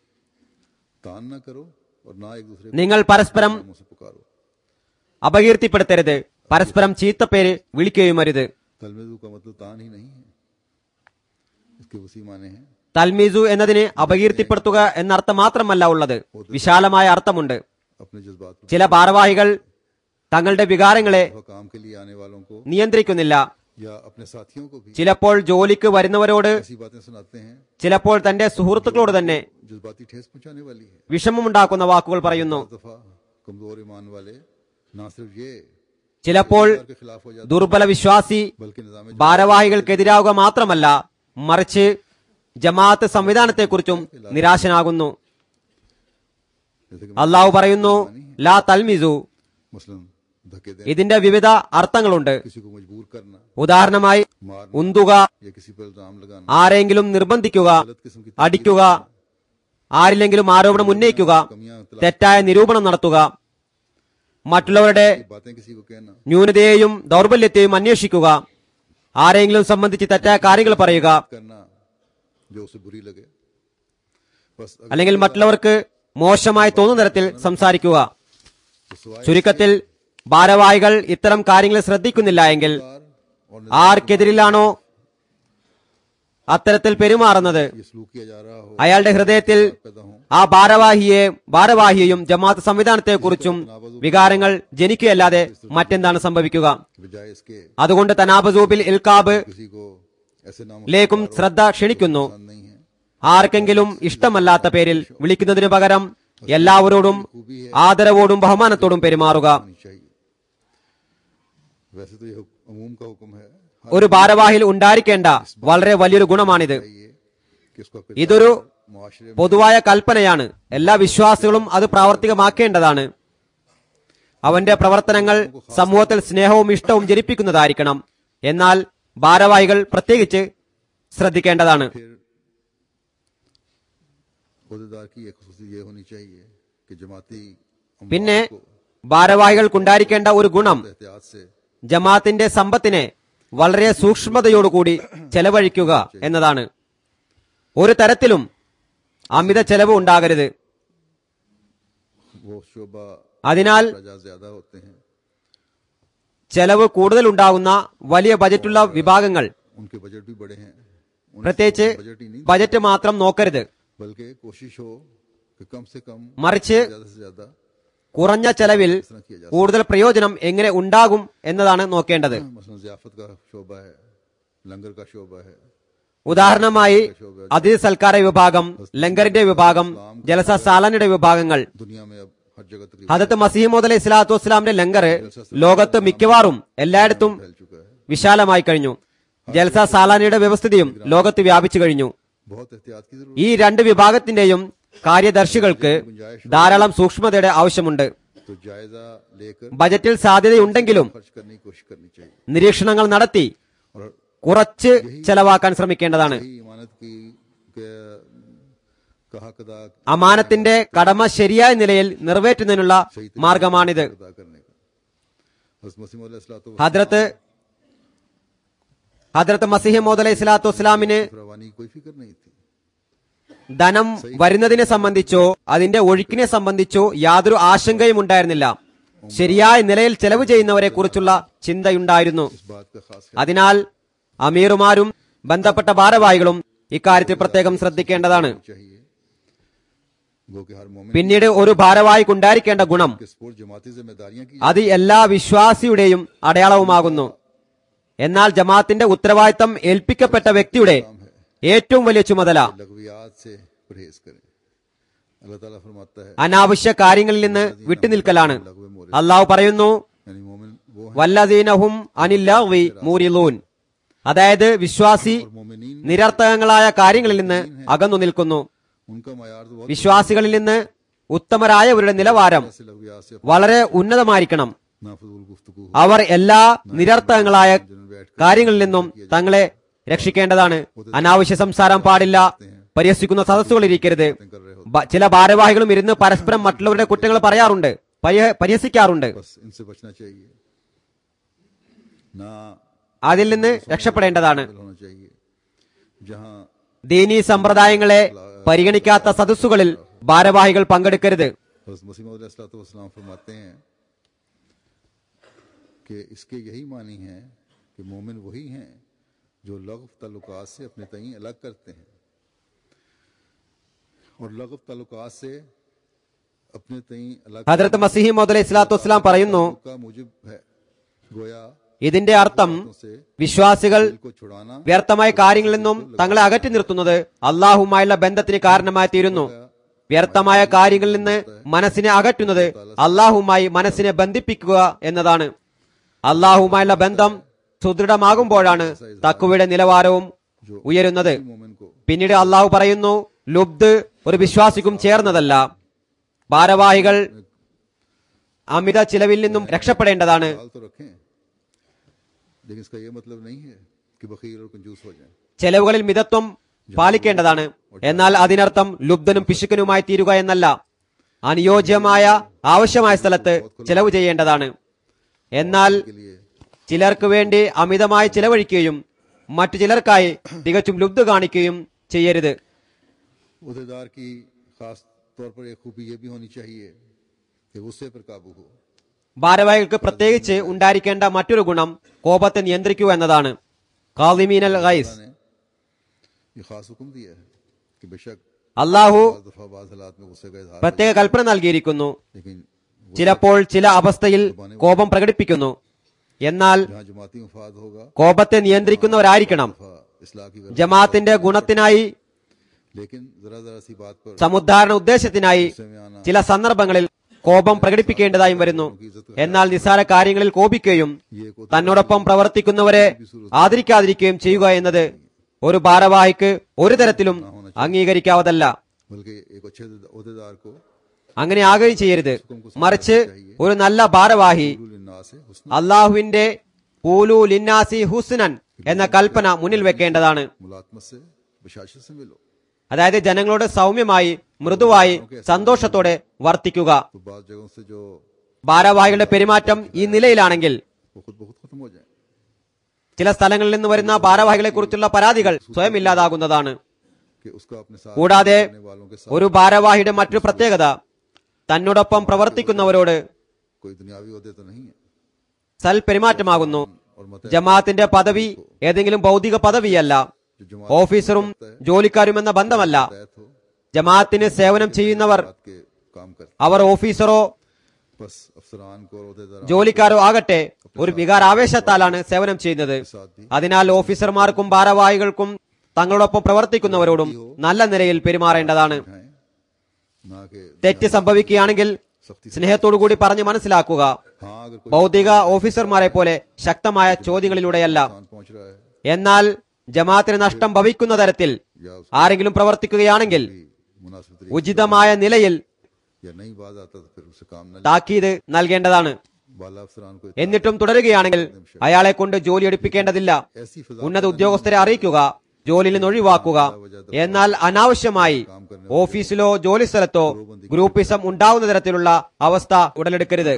तान ना करो और ना एक दूसरे को നിങ്ങൾ പരസ്പരം मुंह से पुकारो അപകീർത്തിപ്പെടുത്തരുത് പരസ്പരം ചീത്തപ്പേര് വിളിക്കുകയും അരുത് तलमेजु का मतलब तान ही नहीं है इसके वसी माने हैं തൽമീസു എന്നതിന് അപകീർത്തിപ്പെടുത്തുക എന്നർത്ഥം മാത്രമല്ല ഉള്ളത് വിശാലമായ അർത്ഥമുണ്ട് अपने जज्बात पर ചില ഭാരവാഹികൾ തങ്ങളുടെ വികാരങ്ങളെ वह काम के लिए आने वालों को നിയന്ത്രിക്കുന്നില്ല या अपने साथियों को भी ചിലപ്പോൾ ജോലിക്ക് വരുന്നവരോട് ऐसी बातें सुनाते हैं ചിലപ്പോൾ തന്റെ സുഹൃത്തുക്കളോട് തന്നെ जज्बाती ठेस पहुंचाने वाली है വിഷമമുണ്ടാക്കുന്ന വാക്കുകൾ പറയുന്നു हर दफा कमजोर ईमान वाले ना सिर्फ ये ചിലപ്പോൾ के खिलाफ हो जाते ദുർബല വിശ്വാസി बल्कि निजाम ഭാരവാഹികൾക്കെതിരാവുക മാത്രമല്ല മറിച്ച് ജമാഅത്ത് സംവിധാനത്തെക്കുറിച്ചും നിരാശനാകുന്നു जैसे कि അള്ളാഹു പറയുന്നു ലാ തൽമിസു मसलन धक्के देना ഇതിന്റെ വിവിധ അർത്ഥങ്ങളുണ്ട് किसी को मजबूर करना ഉദാഹരണമായി मारना ഉന്തുക या किसी पर इल्जाम लगाना ആരെങ്കിലും നിർബന്ധിക്കുക गलत किस्म की അടിക്കുക ആരിലെങ്കിലും ആരോപണം ഉന്നയിക്കുക कमियां तलाश തെറ്റായ നിരൂപണം നടത്തുക മറ്റുള്ളവരുടെ की बातें किसी को कहना ന്യൂനതയെയും ദൗർബല്യത്തെയും അന്വേഷിക്കുക ആരെങ്കിലും സംബന്ധിച്ച് തെറ്റായ കാര്യങ്ങൾ പറയുക करना जो उसे बुरी लगे बस अगर അല്ലെങ്കിൽ മറ്റുള്ളവർക്ക് മോശമായി തോന്നുന്ന തരത്തിൽ സംസാരിക്കുക तो सिवाय ചുരുക്കത്തിൽ ഭാരവാഹികൾ ഇത്തരം കാര്യങ്ങൾ ശ്രദ്ധിക്കുന്നില്ല എങ്കിൽ कार और ആർക്കെതിരിലാണോ അത്തരത്തിൽ പെരുമാറുന്നത് ये सलूक किया जा रहा हो അയാളുടെ ഹൃദയത്തിൽ पैदा हो ആ ഭാരവാഹിയെ ഭാരവാഹിയെയും ജമാഅത്ത് സംവിധാനത്തെക്കുറിച്ചും വികാരങ്ങൾ ജനിക്കുകയല്ലാതെ മറ്റെന്താണ് സംഭവിക്കുക बजाय इसके അതുകൊണ്ട് തനാബസൂബിൽ ഇൽക്കാബ് किसी को ऐसे नाम ലേക്കും ശ്രദ്ധ ക്ഷണിക്കുന്നു पसंद नहीं है ആർക്കെങ്കിലും ഇഷ്ടമല്ലാത്ത പേരിൽ വിളിക്കുന്നതിനു പകരം എല്ലാവരോടും ആദരവോടും ബഹുമാനത്തോടും പെരുമാറുക होनी चाहिए वैसे तो ये हुक- अमूम का हुक्म है ഒരു ഭാരവാഹിയിൽ ഉണ്ടായിരിക്കേണ്ട വളരെ വലിയൊരു ഗുണമാണിത് चाहिए कि उसका ഇതൊരു मुआशरे में പൊതുവായ കൽപ്പനയാണ് എല്ലാ വിശ്വാസികളും അത് പ്രാവർത്തികമാക്കേണ്ടതാണ് അവന്റെ പ്രവർത്തനങ്ങൾ സമൂഹത്തിൽ സ്നേഹവും ഇഷ്ടവും ജനിപ്പിക്കുന്നതായിരിക്കണം എന്നാൽ ഭാരവാഹികൾ പ്രത്യേകിച്ച് ശ്രദ്ധിക്കേണ്ടതാണ് फिर उहदेदार की एक खसूसी ये होनी चाहिए कि जमाती अमवाल പിന്നെ को ഭാരവാഹികൾക്കുണ്ടായിരിക്കേണ്ട ഒരു ഗുണം एहतियात से ജമാഅത്തിന്റെ സമ്പത്തിനെ വളരെ സൂക്ഷ്മതയോടുകൂടി ചെലവഴിക്കുക എന്നതാണ് ഒരു തരത്തിലും അമിത ചെലവ് ഉണ്ടാകരുത് वो शोभा അതിനാൽ राजा ज्यादा होते हैं ചെലവ് കൂടുതൽ ഉണ്ടാകുന്ന വലിയ ബജറ്റുള്ള വിഭാഗങ്ങൾ उनके बजट भी बड़े हैं उन्हें പ്രത്യേകിച്ച് बजट ही नहीं ബജറ്റ് മാത്രം നോക്കരുത് बल्कि कोशिश हो कि कम से कम മറിച്ച് ज्यादा से ज्यादा കുറഞ്ഞ ചെലവിൽ इस तरह किया जा കൂടുതൽ പ്രയോജനം എങ്ങനെ ഉണ്ടാകും എന്നതാണ് നോക്കേണ്ടത് सकता है मसलन जियाफत का शोबा है लंगर का शोबा है ഉദാഹരണമായി അതിഥി സൽക്കാര വിഭാഗം ലങ്കറിന്റെ വിഭാഗം ജലസ സാലനയുടെ വിഭാഗങ്ങൾ दुनिया में अब हर जगह तकरीबन ഹദത്ത് മസീമോദ് അലൈഹി സ്വലാത്തു വസ്സലാമിന്റെ ലങ്കർ ലോകത്ത് മിക്കവാറും എല്ലായിടത്തും फैल चुका है വിശാലമായി കഴിഞ്ഞു ജൽസ സാലാനയുടെ വ്യവസ്ഥിതിയും ലോകത്ത് വ്യാപിച്ചു കഴിഞ്ഞു बहुत एहतियात की जरूरत ഈ രണ്ട് വിഭാഗത്തിന്റെയും കാര്യദർശികൾക്ക് ധാരാളം സൂക്ഷ്മതയുടെ ആവശ്യമുണ്ട് तो जायजा लेकर ബജറ്റിൽ സാധ്യതയുണ്ടെങ്കിലും खर्च करने की कोशिश करनी चाहिए നിരീക്ഷണങ്ങൾ നടത്തി और കുറച്ച് ചെലവാക്കാൻ ശ്രമിക്കേണ്ടതാണ് यही इमानत की के कहा कदा അമാനത്തിന്റെ കടമ ശരിയായ നിലയിൽ നിറവേറ്റുന്നതിനുള്ള മാർഗമാണിത് अदा करने का हज़रत मसीह मौला सलातो ഹദ്രത്ത് ഹദ്രത്ത് മസിഹ് മോദ് അലൈഹി സ്വലാത്തു വസ്സലാമിന് रवानी की कोई फिक्र नहीं थी ധനം വരുന്നതിനെ സംബന്ധിച്ചോ അതിന്റെ ഒഴുക്കിനെ സംബന്ധിച്ചോ യാതൊരു ആശങ്കയും ഉണ്ടായിരുന്നില്ല ശരിയായ നിലയിൽ ചെലവ് ചെയ്യുന്നവരെ കുറിച്ചുള്ള ചിന്തയുണ്ടായിരുന്നു इस बात का खास അതിനാൽ അമീറുമാരും ബന്ധപ്പെട്ട ഭാരവാഹികളും ഇക്കാര്യത്തിൽ പ്രത്യേകം ശ്രദ്ധിക്കേണ്ടതാണ് ख्याल चाहिए गो कि हर मोमिन പിന്നീട് ഒരു ഭാരവാഹിക്കുണ്ടായിരിക്കേണ്ട ഗുണം के स्पोर्ट जमाती जिम्मेदारियां की അത് എല്ലാ വിശ്വാസിയുടെയും അടയാളവുമാകുന്നു എന്നാൽ ജമാഅത്തിന്റെ ഉത്തരവാദിത്തം ഏൽപ്പിക്കപ്പെട്ട വ്യക്തിയുടെ ഏറ്റവും വലിയ ചുമതല लगवियात से परहेज करें अल्लाह ताला फरमाता है അനാവശ്യ കാര്യങ്ങളിൽ നിന്ന് വിട്ടുനിൽക്കലാണ് അള്ളാഹു പറയുന്നു यानी मोमिन वो है വല്ലദീനഹും അനില്ലി മൂരിലൂൻ അതായത് വിശ്വാസി और मोमिनीन നിരർത്ഥകങ്ങളായ കാര്യങ്ങളിൽ നിന്ന് അകന്നു നിൽക്കുന്നു उनका मयार तो बहुत വിശ്വാസികളിൽ നിന്ന് ഉത്തമരായവരുടെ നിലവാരം से लगवियात से വളരെ ഉന്നതമായിരിക്കണം नाफजुल गुफ्तगू അവർ എല്ലാ നിരർത്ഥകങ്ങളായ കാര്യങ്ങളിൽ നിന്നും തങ്ങളെ രക്ഷിക്കേണ്ടതാണ് അനാവശ്യ സംസാരം പാടില്ല പരിഹസിക്കുന്ന സദസ്സുകൾ ഇരിക്കരുത് ബ- ചില ഭാരവാഹികളും ഇരുന്ന് പരസ്പരം മറ്റുള്ളവരുടെ കുറ്റങ്ങൾ പറയാറുണ്ട് പരിഹ- പരിഹസിക്കാറുണ്ട് बस इनसे बचना चाहिए ना അതിൽ നിന്ന് രക്ഷപ്പെടേണ്ടതാണ് होना चाहिए जहां ദീനീ സമ്പ്രദായങ്ങളെ പരിഗണിക്കാത്ത സദസ്സുകളിൽ ഭാരവാഹികൾ പങ്കെടുക്കരുത് हज़रत मसीह मसीम फरमाते हैं कि इसके यही मानी है कि मोमिन वही हैं जो लगव ताल्लुकात से अपने तई अलग करते हैं और लगव ताल्लुकात से अपने तई अलग ഹദ്രത്ത് മസിഹി മോദ് ഇസ്ലാത്തു വസ്സലാം പറയുന്നു का मुजिब है गोया ഇതിന്റെ അർത്ഥം से വിശ്വാസികൾ दिल को छुड़ाना വ്യർത്ഥമായ കാര്യങ്ങളിൽ നിന്നും തങ്ങളെ അകറ്റി നിർത്തുന്നത് അള്ളാഹുമായുള്ള ബന്ധത്തിന് കാരണമായി തീരുന്നു വ്യർത്ഥമായ കാര്യങ്ങളിൽ നിന്ന് മനസ്സിനെ അകറ്റുന്നത് അള്ളാഹുമായി മനസ്സിനെ ബന്ധിപ്പിക്കുക എന്നതാണ് അള്ളാഹുമായുള്ള ബന്ധം സുദൃഢമാകുമ്പോഴാണ് തക്കുവയുടെ നിലവാരവും ഉയരുന്നത് मोमिन को പിന്നീട് അള്ളാഹു പറയുന്നു ലുബ്ദ് ഒരു വിശ്വാസിക്കും ചേർന്നതല്ല ഭാരവാഹികൾ അമിത ചിലവിൽ നിന്നും രക്ഷപ്പെടേണ്ടതാണ് ख्याल तो रखें लेकिन इसका ये मतलब नहीं है कि बखीर और कंजूस हो जाएं ചെലവുകളിൽ മിതത്വം പാലിക്കേണ്ടതാണ് എന്നാൽ അതിനർത്ഥം ലുബ്ധനും പിശുക്കനുമായി തീരുക എന്നല്ല അനുയോജ്യമായ ആവശ്യമായ സ്ഥലത്ത് ചെലവ് ചെയ്യേണ്ടതാണ് എന്നാൽ के लिए ചിലർക്ക് വേണ്ടി അമിതമായി ചിലവഴിക്കുകയും മറ്റു ചിലർക്കായി തികച്ചും ലുബ്ധ കാണിക്കുകയും ചെയ്യരുത് उहदेदार की खास तौर पर एक खूबी ये भी होनी चाहिए कि गुस्से पर काबू हो ഭാരവാഹികൾക്ക് പ്രത്യേകിച്ച് ഉണ്ടായിരിക്കേണ്ട മറ്റൊരു ഗുണം കോപത്തെ നിയന്ത്രിക്കുക എന്നതാണ് കാലിമീനൽ ഗൈസ് ने ये खास हुक्म दिया है कि बेशक അള്ളാഹു बाज दफा बाज हालात में गुस्से का इजहार പ്രത്യേക കൽപ്പന നൽകിയിരിക്കുന്നു लेकिन ചിലപ്പോൾ ചില അവസ്ഥയിൽ കോപം പ്രകടിപ്പിക്കുന്നു എന്നാൽ जहाँ जमाती मफाद होगा കോപത്തെ നിയന്ത്രിക്കുന്നവരായിരിക്കണം दफा इसलाह की गरज ജമാഅത്തിന്റെ ഗുണത്തിനായി लेकिन जरा जरा सी बात पर സമുദ്ധാരണ ഉദ്ദേശത്തിനായി गुस्से में आना ചില സന്ദർഭങ്ങളിൽ കോപം പ്രകടിപ്പിക്കേണ്ടതായും വരുന്നു എന്നാൽ നിസ്സാര കാര്യങ്ങളിൽ കോപിക്കുകയും ये एक उत- തന്നോടൊപ്പം പ്രവർത്തിക്കുന്നവരെ ആദരിക്കാതിരിക്കുകയും ചെയ്യുക എന്നത് ഒരു ഭാരവാഹിക്ക് ഒരു തരത്തിലും അംഗീകരിക്കാവതല്ല बल्कि एक अच्छे उहदेदार को അങ്ങനെ ആകുകയും ചെയ്യരുത് മറിച്ച് ഒരു നല്ല ഭാരവാഹി उलन्ना से हुस्न അള്ളാഹുവിന്റെ പൂലു ലിന്നാസി ഹുസ്നൻ എന്ന കൽപ്പന മുന്നിൽ വെക്കേണ്ടതാണ് मुलातमत से बशाशत से मिलो അതായത് ജനങ്ങളോട് സൗമ്യമായി മൃദുവായി സന്തോഷത്തോടെ വർത്തിക്കുക तो बाद जगहों से जो ഭാരവാഹികളുടെ പെരുമാറ്റം ഈ നിലയിലാണെങ്കിൽ वो खुद बहुत खत्म हो जाए ചില സ്ഥലങ്ങളിൽ നിന്ന് വരുന്ന ഭാരവാഹികളെ കുറിച്ചുള്ള പരാതികൾ സ്വയം ഇല്ലാതാകുന്നതാണ് कि उसका अपने साथ കൂടാതെ रहने वालों के साथ ഒരു ഭാരവാഹിയുടെ മറ്റൊരു പ്രത്യേകത തന്നോടൊപ്പം പ്രവർത്തിക്കുന്നവരോട് कोई दुनियावी होते तो नहीं है സൽ പെരുമാറ്റമാകുന്നു और मत ജമാഅത്തിന്റെ പദവി ഏതെങ്കിലും ഭൗതിക പദവിയല്ല जो जमात ഓഫീസറും ജോലിക്കാരും എന്ന ബന്ധമല്ല तहत हो ജമാഅത്തിന് സേവനം ചെയ്യുന്നവർ बात के काम करते അവർ ഓഫീസറോ बस अफसरान को और अहदेदारान ജോലിക്കാരോ ആകട്ടെ ഒരു വികാരാവേശത്താലാണ് സേവനം ചെയ്യുന്നത് അതിനാൽ ഓഫീസർമാർക്കും ഭാരവാഹികൾക്കും തങ്ങളോടൊപ്പം പ്രവർത്തിക്കുന്നവരോടും നല്ല നിലയിൽ പെരുമാറേണ്ടതാണ് हैं ना कि തെറ്റ് സംഭവിക്കുകയാണെങ്കിൽ സ്നേഹത്തോടുകൂടി പറഞ്ഞ് മനസ്സിലാക്കുക हाँ अगर कोई ഭൗതിക ഓഫീസർമാരെ പോലെ ശക്തമായ ചോദ്യങ്ങളിലൂടെയല്ല नुकसान पहुंच रहा है എന്നാൽ ജമാഅത്തിന് നഷ്ടം ഭവിക്കുന്ന തരത്തിൽ या उसको ആരെങ്കിലും പ്രവർത്തിക്കുകയാണെങ്കിൽ भी मुनासिब तरीके ഉചിതമായ നിലയിൽ या नहीं बाज आता तो फिर उसे काम न താക്കീത് നൽകേണ്ടതാണ് बाला अफसरान को എന്നിട്ടും തുടരുകയാണെങ്കിൽ അയാളെ കൊണ്ട് ജോലി എടുപ്പിക്കേണ്ടതില്ല ऐसी फिजा ഉന്നത ഉദ്യോഗസ്ഥരെ അറിയിക്കുക ജോലിയിൽ നിന്ന് ഒഴിവാക്കുക എന്നാൽ അനാവശ്യമായി ഓഫീസിലോ ജോലി സ്ഥലത്തോ ഗ്രൂപ്പിസം ഉണ്ടാവുന്ന തരത്തിലുള്ള അവസ്ഥ ഉടലെടുക്കരുത്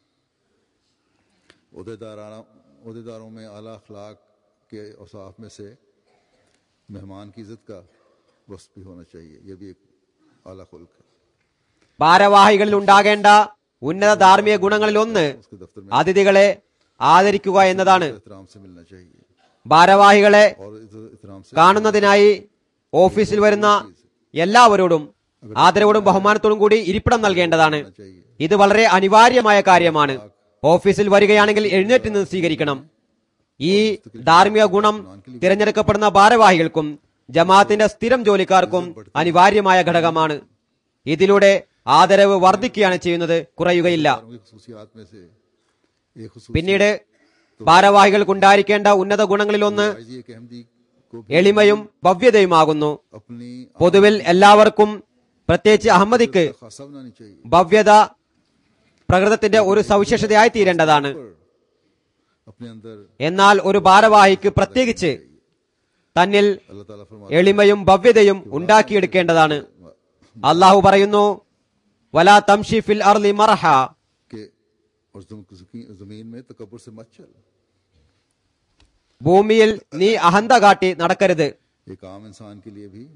उहदेदाराना उहदेदारों में आला अखलाक के औसाफ में से मेहमान की इज्जत का वस्त भी होना चाहिए यह भी एक आला खुल्क है ഭാരവാഹികളിൽ ഉണ്ടാകേണ്ട ഉന്നത ധാർമ്മിക ഗുണങ്ങളിൽ ഒന്ന് उसके दफ्तर में അതിഥികളെ ആദരിക്കുക എന്നതാണ് एहतराम से मिलना चाहिए ഭാരവാഹികളെ और इज्जत- एहतराम से കാണുന്നതിനായി ഓഫീസിൽ വരുന്ന എല്ലാവരോടും ആദരവോടും ബഹുമാനത്തോടും കൂടി ഇരിപ്പിടം നൽകേണ്ടതാണ് चाहिए ഇത് വളരെ അനിവാര്യമായ കാര്യമാണ് ഓഫീസിൽ വരികയാണെങ്കിൽ എഴുന്നേറ്റ് നിന്ന് സ്വീകരിക്കണം ഈ ധാർമ്മിക ഗുണം തിരഞ്ഞെടുക്കപ്പെടുന്ന ഭാരവാഹികൾക്കും ജമാഅത്തിന്റെ സ്ഥിരം ജോലിക്കാർക്കും അനിവാര്യമായ ഘടകമാണ് ഇതിലൂടെ ആദരവ് വർദ്ധിക്കുകയാണ് ചെയ്യുന്നത് കുറയുകയില്ല उनकी खसूसियात में से एक खसूस പിന്നീട് ഭാരവാഹികൾക്കുണ്ടായിരിക്കേണ്ട ഉന്നത ഗുണങ്ങളിലൊന്ന് एक अहमदी को भी എളിമയും ഭവ്യതയുമാകുന്നു अपनी പൊതുവിൽ എല്ലാവർക്കും പ്രത്യേകിച്ച് അഹമ്മദിക്ക് खासा बनानी चाहिए ഭവ്യത പ്രകൃതത്തിന്റെ ഒരു സവിശേഷതയായി തീരേണ്ടതാണ് पर अपने अंदर എന്നാൽ ഒരു ഭാരവാഹിക്ക് പ്രത്യേകിച്ച് തന്നിൽ अल्लाह ताला फरमा എളിമയും ഭവ്യതയും ഉണ്ടാക്കിയെടുക്കേണ്ടതാണ് അള്ളാഹു പറയുന്നു വലാ തംഷി ഫിൽ അർലി മർഹ के और जम- जमीन में तकबर से मत चल ഭൂമിയിൽ നീ അഹന്ത കാട്ടി നടക്കരുത് एक आम इंसान के लिए भी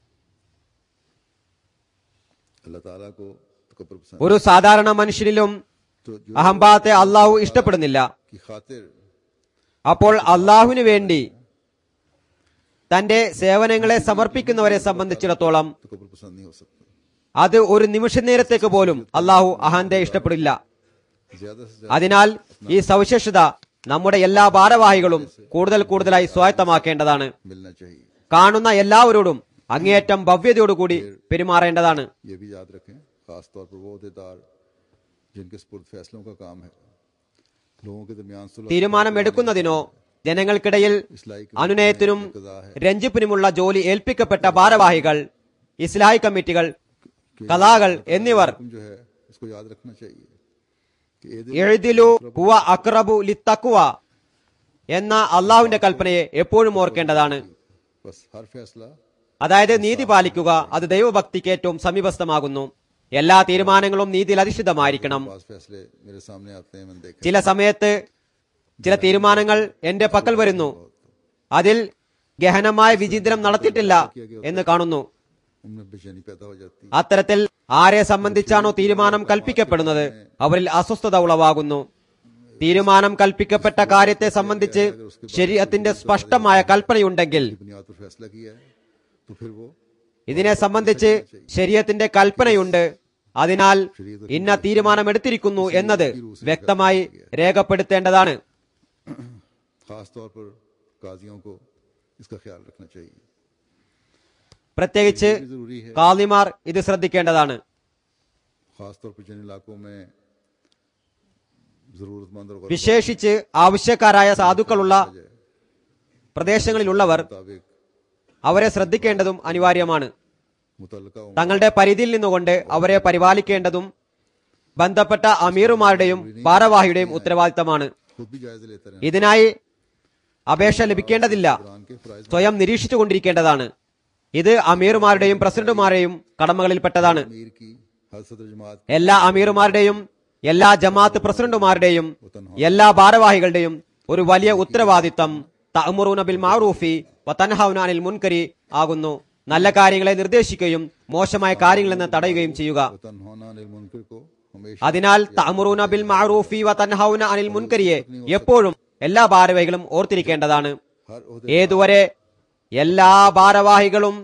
अल्लाह ताला को तकबर पसंद ഒരു സാധാരണ മനുഷ്യനിലും तो जो അഹംഭാവത്തെ അള്ളാഹു ഇഷ്ടപ്പെടുന്നില്ല की खातिर അപ്പോൾ അള്ളാഹുവിന് വേണ്ടി തന്റെ സേവനങ്ങളെ സമർപ്പിക്കുന്നവരെ സംബന്ധിച്ചിടത്തോളം तकबर पसंद नहीं हो सकता അത് ഒരു നിമിഷ നേരത്തേക്ക് പോലും അള്ളാഹു അഹന്തയെ ഇഷ്ടപ്പെടില്ല ज्यादा से ज्यादा അതിനാൽ ഈ സവിശേഷത നമ്മുടെ എല്ലാ ഭാരവാഹികളും കൂടുതൽ കൂടുതലായി സ്വായത്തമാക്കേണ്ടതാണ് मिलना चाहिए കാണുന്ന എല്ലാവരോടും അങ്ങേയറ്റം ഭവ്യതയോടുകൂടി പെരുമാറേണ്ടതാണ് ये भी याद रखें खास तौर पर वो अहदेदार जिनके स्पुर्द फैसलों का काम है लोगों के दरमियान सुलह തീരുമാനമെടുക്കുന്നതിനോ ജനങ്ങൾക്കിടയിൽ इसलाई അനുനയത്തിനും कदा है രഞ്ജിപ്പിനുമുള്ള ജോലി ഏൽപ്പിക്കപ്പെട്ട ഭാരവാഹികൾ ഇസ്ലാഹി കമ്മിറ്റികൾ കലാകൾ എന്നിവർ हुक्म जो है इसको याद रखना चाहिए कि एदे എഴുതിലു ഹുവ അക്റബു ലിത്തക്കുവ എന്ന അള്ളാഹുവിന്റെ കൽപ്പനയെ എപ്പോഴും ഓർക്കേണ്ടതാണ് बस हर फैसला അതായത് നീതി പാലിക്കുക അത് ദൈവഭക്തിക്ക് ഏറ്റവും സമീപസ്ഥമാകുന്നു എല്ലാ തീരുമാനങ്ങളും നീതിയിൽ അധിഷ്ഠിതമായിരിക്കണം पास फैसले मेरे सामने आते हैं मैंने देखा ചില സമയത്ത് ചില തീരുമാനങ്ങൾ എന്റെ പക്കൽ വരുന്നു അതിൽ ഗഹനമായ വിചിന്തനം നടത്തിയിട്ടില്ല എന്ന് കാണുന്നു उनमें बेचैनी पैदा हो जाती है അത്തരത്തിൽ ആരെ സംബന്ധിച്ചാണോ തീരുമാനം കൽപ്പിക്കപ്പെടുന്നത് അവരിൽ അസ്വസ്ഥത ഉളവാകുന്നു തീരുമാനം കൽപ്പിക്കപ്പെട്ട കാര്യത്തെ സംബന്ധിച്ച് ശരീരത്തിന്റെ സ്പഷ്ടമായ കൽപ്പനയുണ്ടെങ്കിൽ बुनियाद पर फैसला किया है तो फिर वो ഇതിനെ സംബന്ധിച്ച് ശരീരത്തിന്റെ കൽപ്പനയുണ്ട് അതിനാൽ ഇന്ന തീരുമാനം എടുത്തിരിക്കുന്നു എന്നത് വ്യക്തമായി രേഖപ്പെടുത്തേണ്ടതാണ് खास तौर पर काजियों को इसका ख्याल रखना चाहिए പ്രത്യേകിച്ച് ये भी जरूरी है കാളിമാർ ഇത് ശ്രദ്ധിക്കേണ്ടതാണ് खास तौर पर जिन इलाकों में जरूरतमंद और വിശേഷിച്ച് ആവശ്യക്കാരായ സാധുക്കളുള്ള പ്രദേശങ്ങളിലുള്ളവർ मुताबिक അവരെ ശ്രദ്ധിക്കേണ്ടതും അനിവാര്യമാണ് मुतलका उम्र തങ്ങളുടെ പരിധിയിൽ നിന്നുകൊണ്ട് അവരെ പരിപാലിക്കേണ്ടതും ബന്ധപ്പെട്ട അമീറുമാരുടെയും ഭാരവാഹിയുടെയും ഉത്തരവാദിത്തമാണ് खुद भी जायजे लेते रहना ഇതിനായി അപേക്ഷ ലഭിക്കേണ്ടതില്ല कुरान के फराइज സ്വയം നിരീക്ഷിച്ചുകൊണ്ടിരിക്കേണ്ടതാണ് ഇത് അമീറുമാരുടെയും പ്രസിഡന്റുമാരുടെയും കടമകളിൽപ്പെട്ടതാണ് अमीर की हर सदर जमात എല്ലാ അമീറുമാരുടെയും എല്ലാ ജമാഅത്ത് പ്രസിഡന്റുമാരുടെയും എല്ലാ ഭാരവാഹികളുടെയും ഒരു വലിയ ഉത്തരവാദിത്തം തഅമുറൂന ബിൽ മാറൂഫി വതൻഹൗന അനിൽ മുൻകരി ആകുന്നു നല്ല കാര്യങ്ങളെ നിർദ്ദേശിക്കുകയും മോശമായ കാര്യങ്ങളിൽ നിന്ന് തടയുകയും ചെയ്യുക वतन होना अनिल मुनकर को हमेशा അതിനാൽ തഅമുറൂന ബിൽ മാറൂഫി വതൻഹൗന അനിൽ മുൻകരിയെ എപ്പോഴും എല്ലാ ഭാരവാഹികളും ഓർത്തിരിക്കേണ്ടതാണ് हर ओहदे ഏതുവരെ എല്ലാ ഭാരവാഹികളും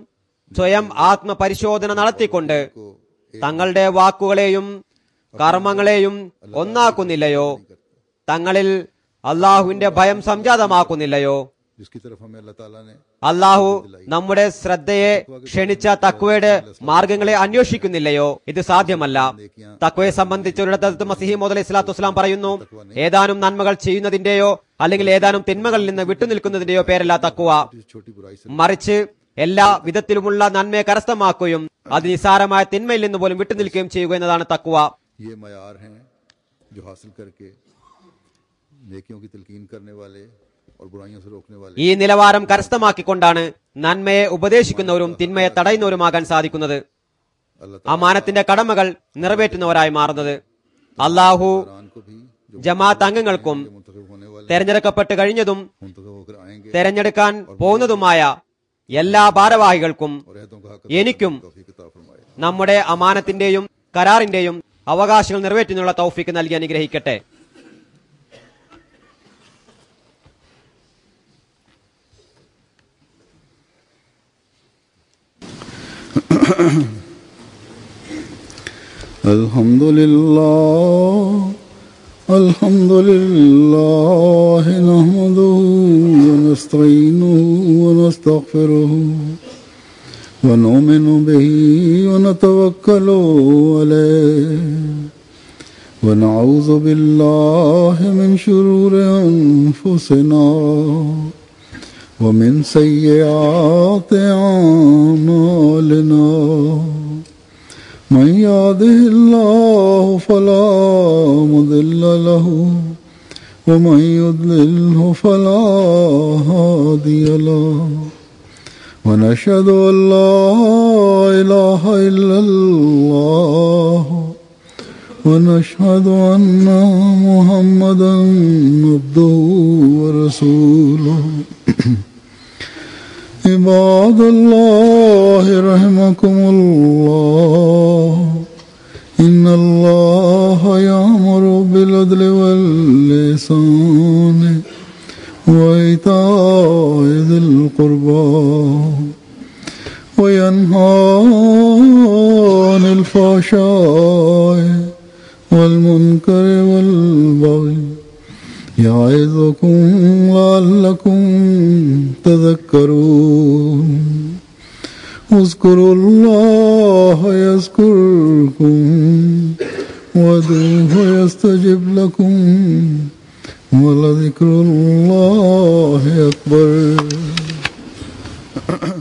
സ്വയം ആത്മപരിശോധന നടത്തിക്കൊണ്ട് തങ്ങളുടെ വാക്കുകളെയും കർമ്മങ്ങളെയും ഒന്നാക്കുന്നില്ലയോ തങ്ങളിൽ അള്ളാഹുവിന്റെ ഭയം സംജാതമാക്കുന്നില്ലയോ जिसकी तरफ हमें अल्लाह ताला ने അള്ളാഹു നമ്മുടെ ശ്രദ്ധയെ ക്ഷണിച്ച തക്വയുടെ മാർഗങ്ങളെ അന്വേഷിക്കുന്നില്ലയോ ഇത് സാധ്യമല്ല തക്വയെ സംബന്ധിച്ച് ഒരിടത്ത് മസിഹി മുതൽ ഇസ്ലാത്തു വസ്സലാം പറയുന്നു ഏതാനും നന്മകൾ ചെയ്യുന്നതിന്റെയോ അല്ലെങ്കിൽ ഏതാനും തിന്മകളിൽ നിന്ന് വിട്ടുനിൽക്കുന്നതിന്റെയോ പേരല്ല തക്കുവ इस छोटी बुराई से മറിച്ച് എല്ലാ വിധത്തിലുമുള്ള നന്മയെ കരസ്ഥമാക്കുകയും അത് നിസാരമായ തിന്മയിൽ നിന്ന് പോലും വിട്ടുനിൽക്കുകയും ചെയ്യുക എന്നതാണ് തക്കുവ ये मैार हैं जो हासिल करके नेकियों की तलकीन करने वाले और बुराइयों से रोकने वाले ഈ നിലവാരം കരസ്ഥമാക്കിക്കൊണ്ടാണ് നന്മയെ ഉപദേശിക്കുന്നവരും തിന്മയെ തടയുന്നവരുമാകാൻ സാധിക്കുന്നത് अल्लाह അമാനത്തിന്റെ കടമകൾ നിറവേറ്റുന്നവരായി മാറുന്നത് അള്ളാഹു कुरान को भी जो ജമാഅത്ത് അംഗങ്ങൾക്കും मुंतखब होने वाले തെരഞ്ഞെടുക്കപ്പെട്ട് കഴിഞ്ഞതും मुंतखब होकर आएंगे തെരഞ്ഞെടുക്കാൻ പോകുന്നതുമായ എല്ലാ ഭാരവാഹികൾക്കും और रहतों का हक എനിക്കും तौफीक अता फरमाए നമ്മുടെ അമാനത്തിന്റെയും കരാറിന്റെയും അവകാശങ്ങൾ നിറവേറ്റുന്നുള്ള തൗഫീക്ക് നൽകി അനുഗ്രഹിക്കട്ടെ الحمد لله الحمد لله نحمده ونستعينه ونستغفره ونؤمن به ونتوكل عليه ونعوذ بالله من شرور أنفسنا ومن سيئات أعمالنا من يهده الله فلا مضل له ومن يضلله فلا هادي له ونشهد أن لا إله إلا الله ونشهد أن محمدا عبده ورسوله عباد الله رحمكم الله إن الله يأمر بالعدل واللسان وإيتاء ذي القربى وينهى عن الفحشاء والمنكر والبغي يعظكم لعلكم تذكرون اذكروا الله يذكركم وادعوه يستجب لكم ولذكر الله أكبر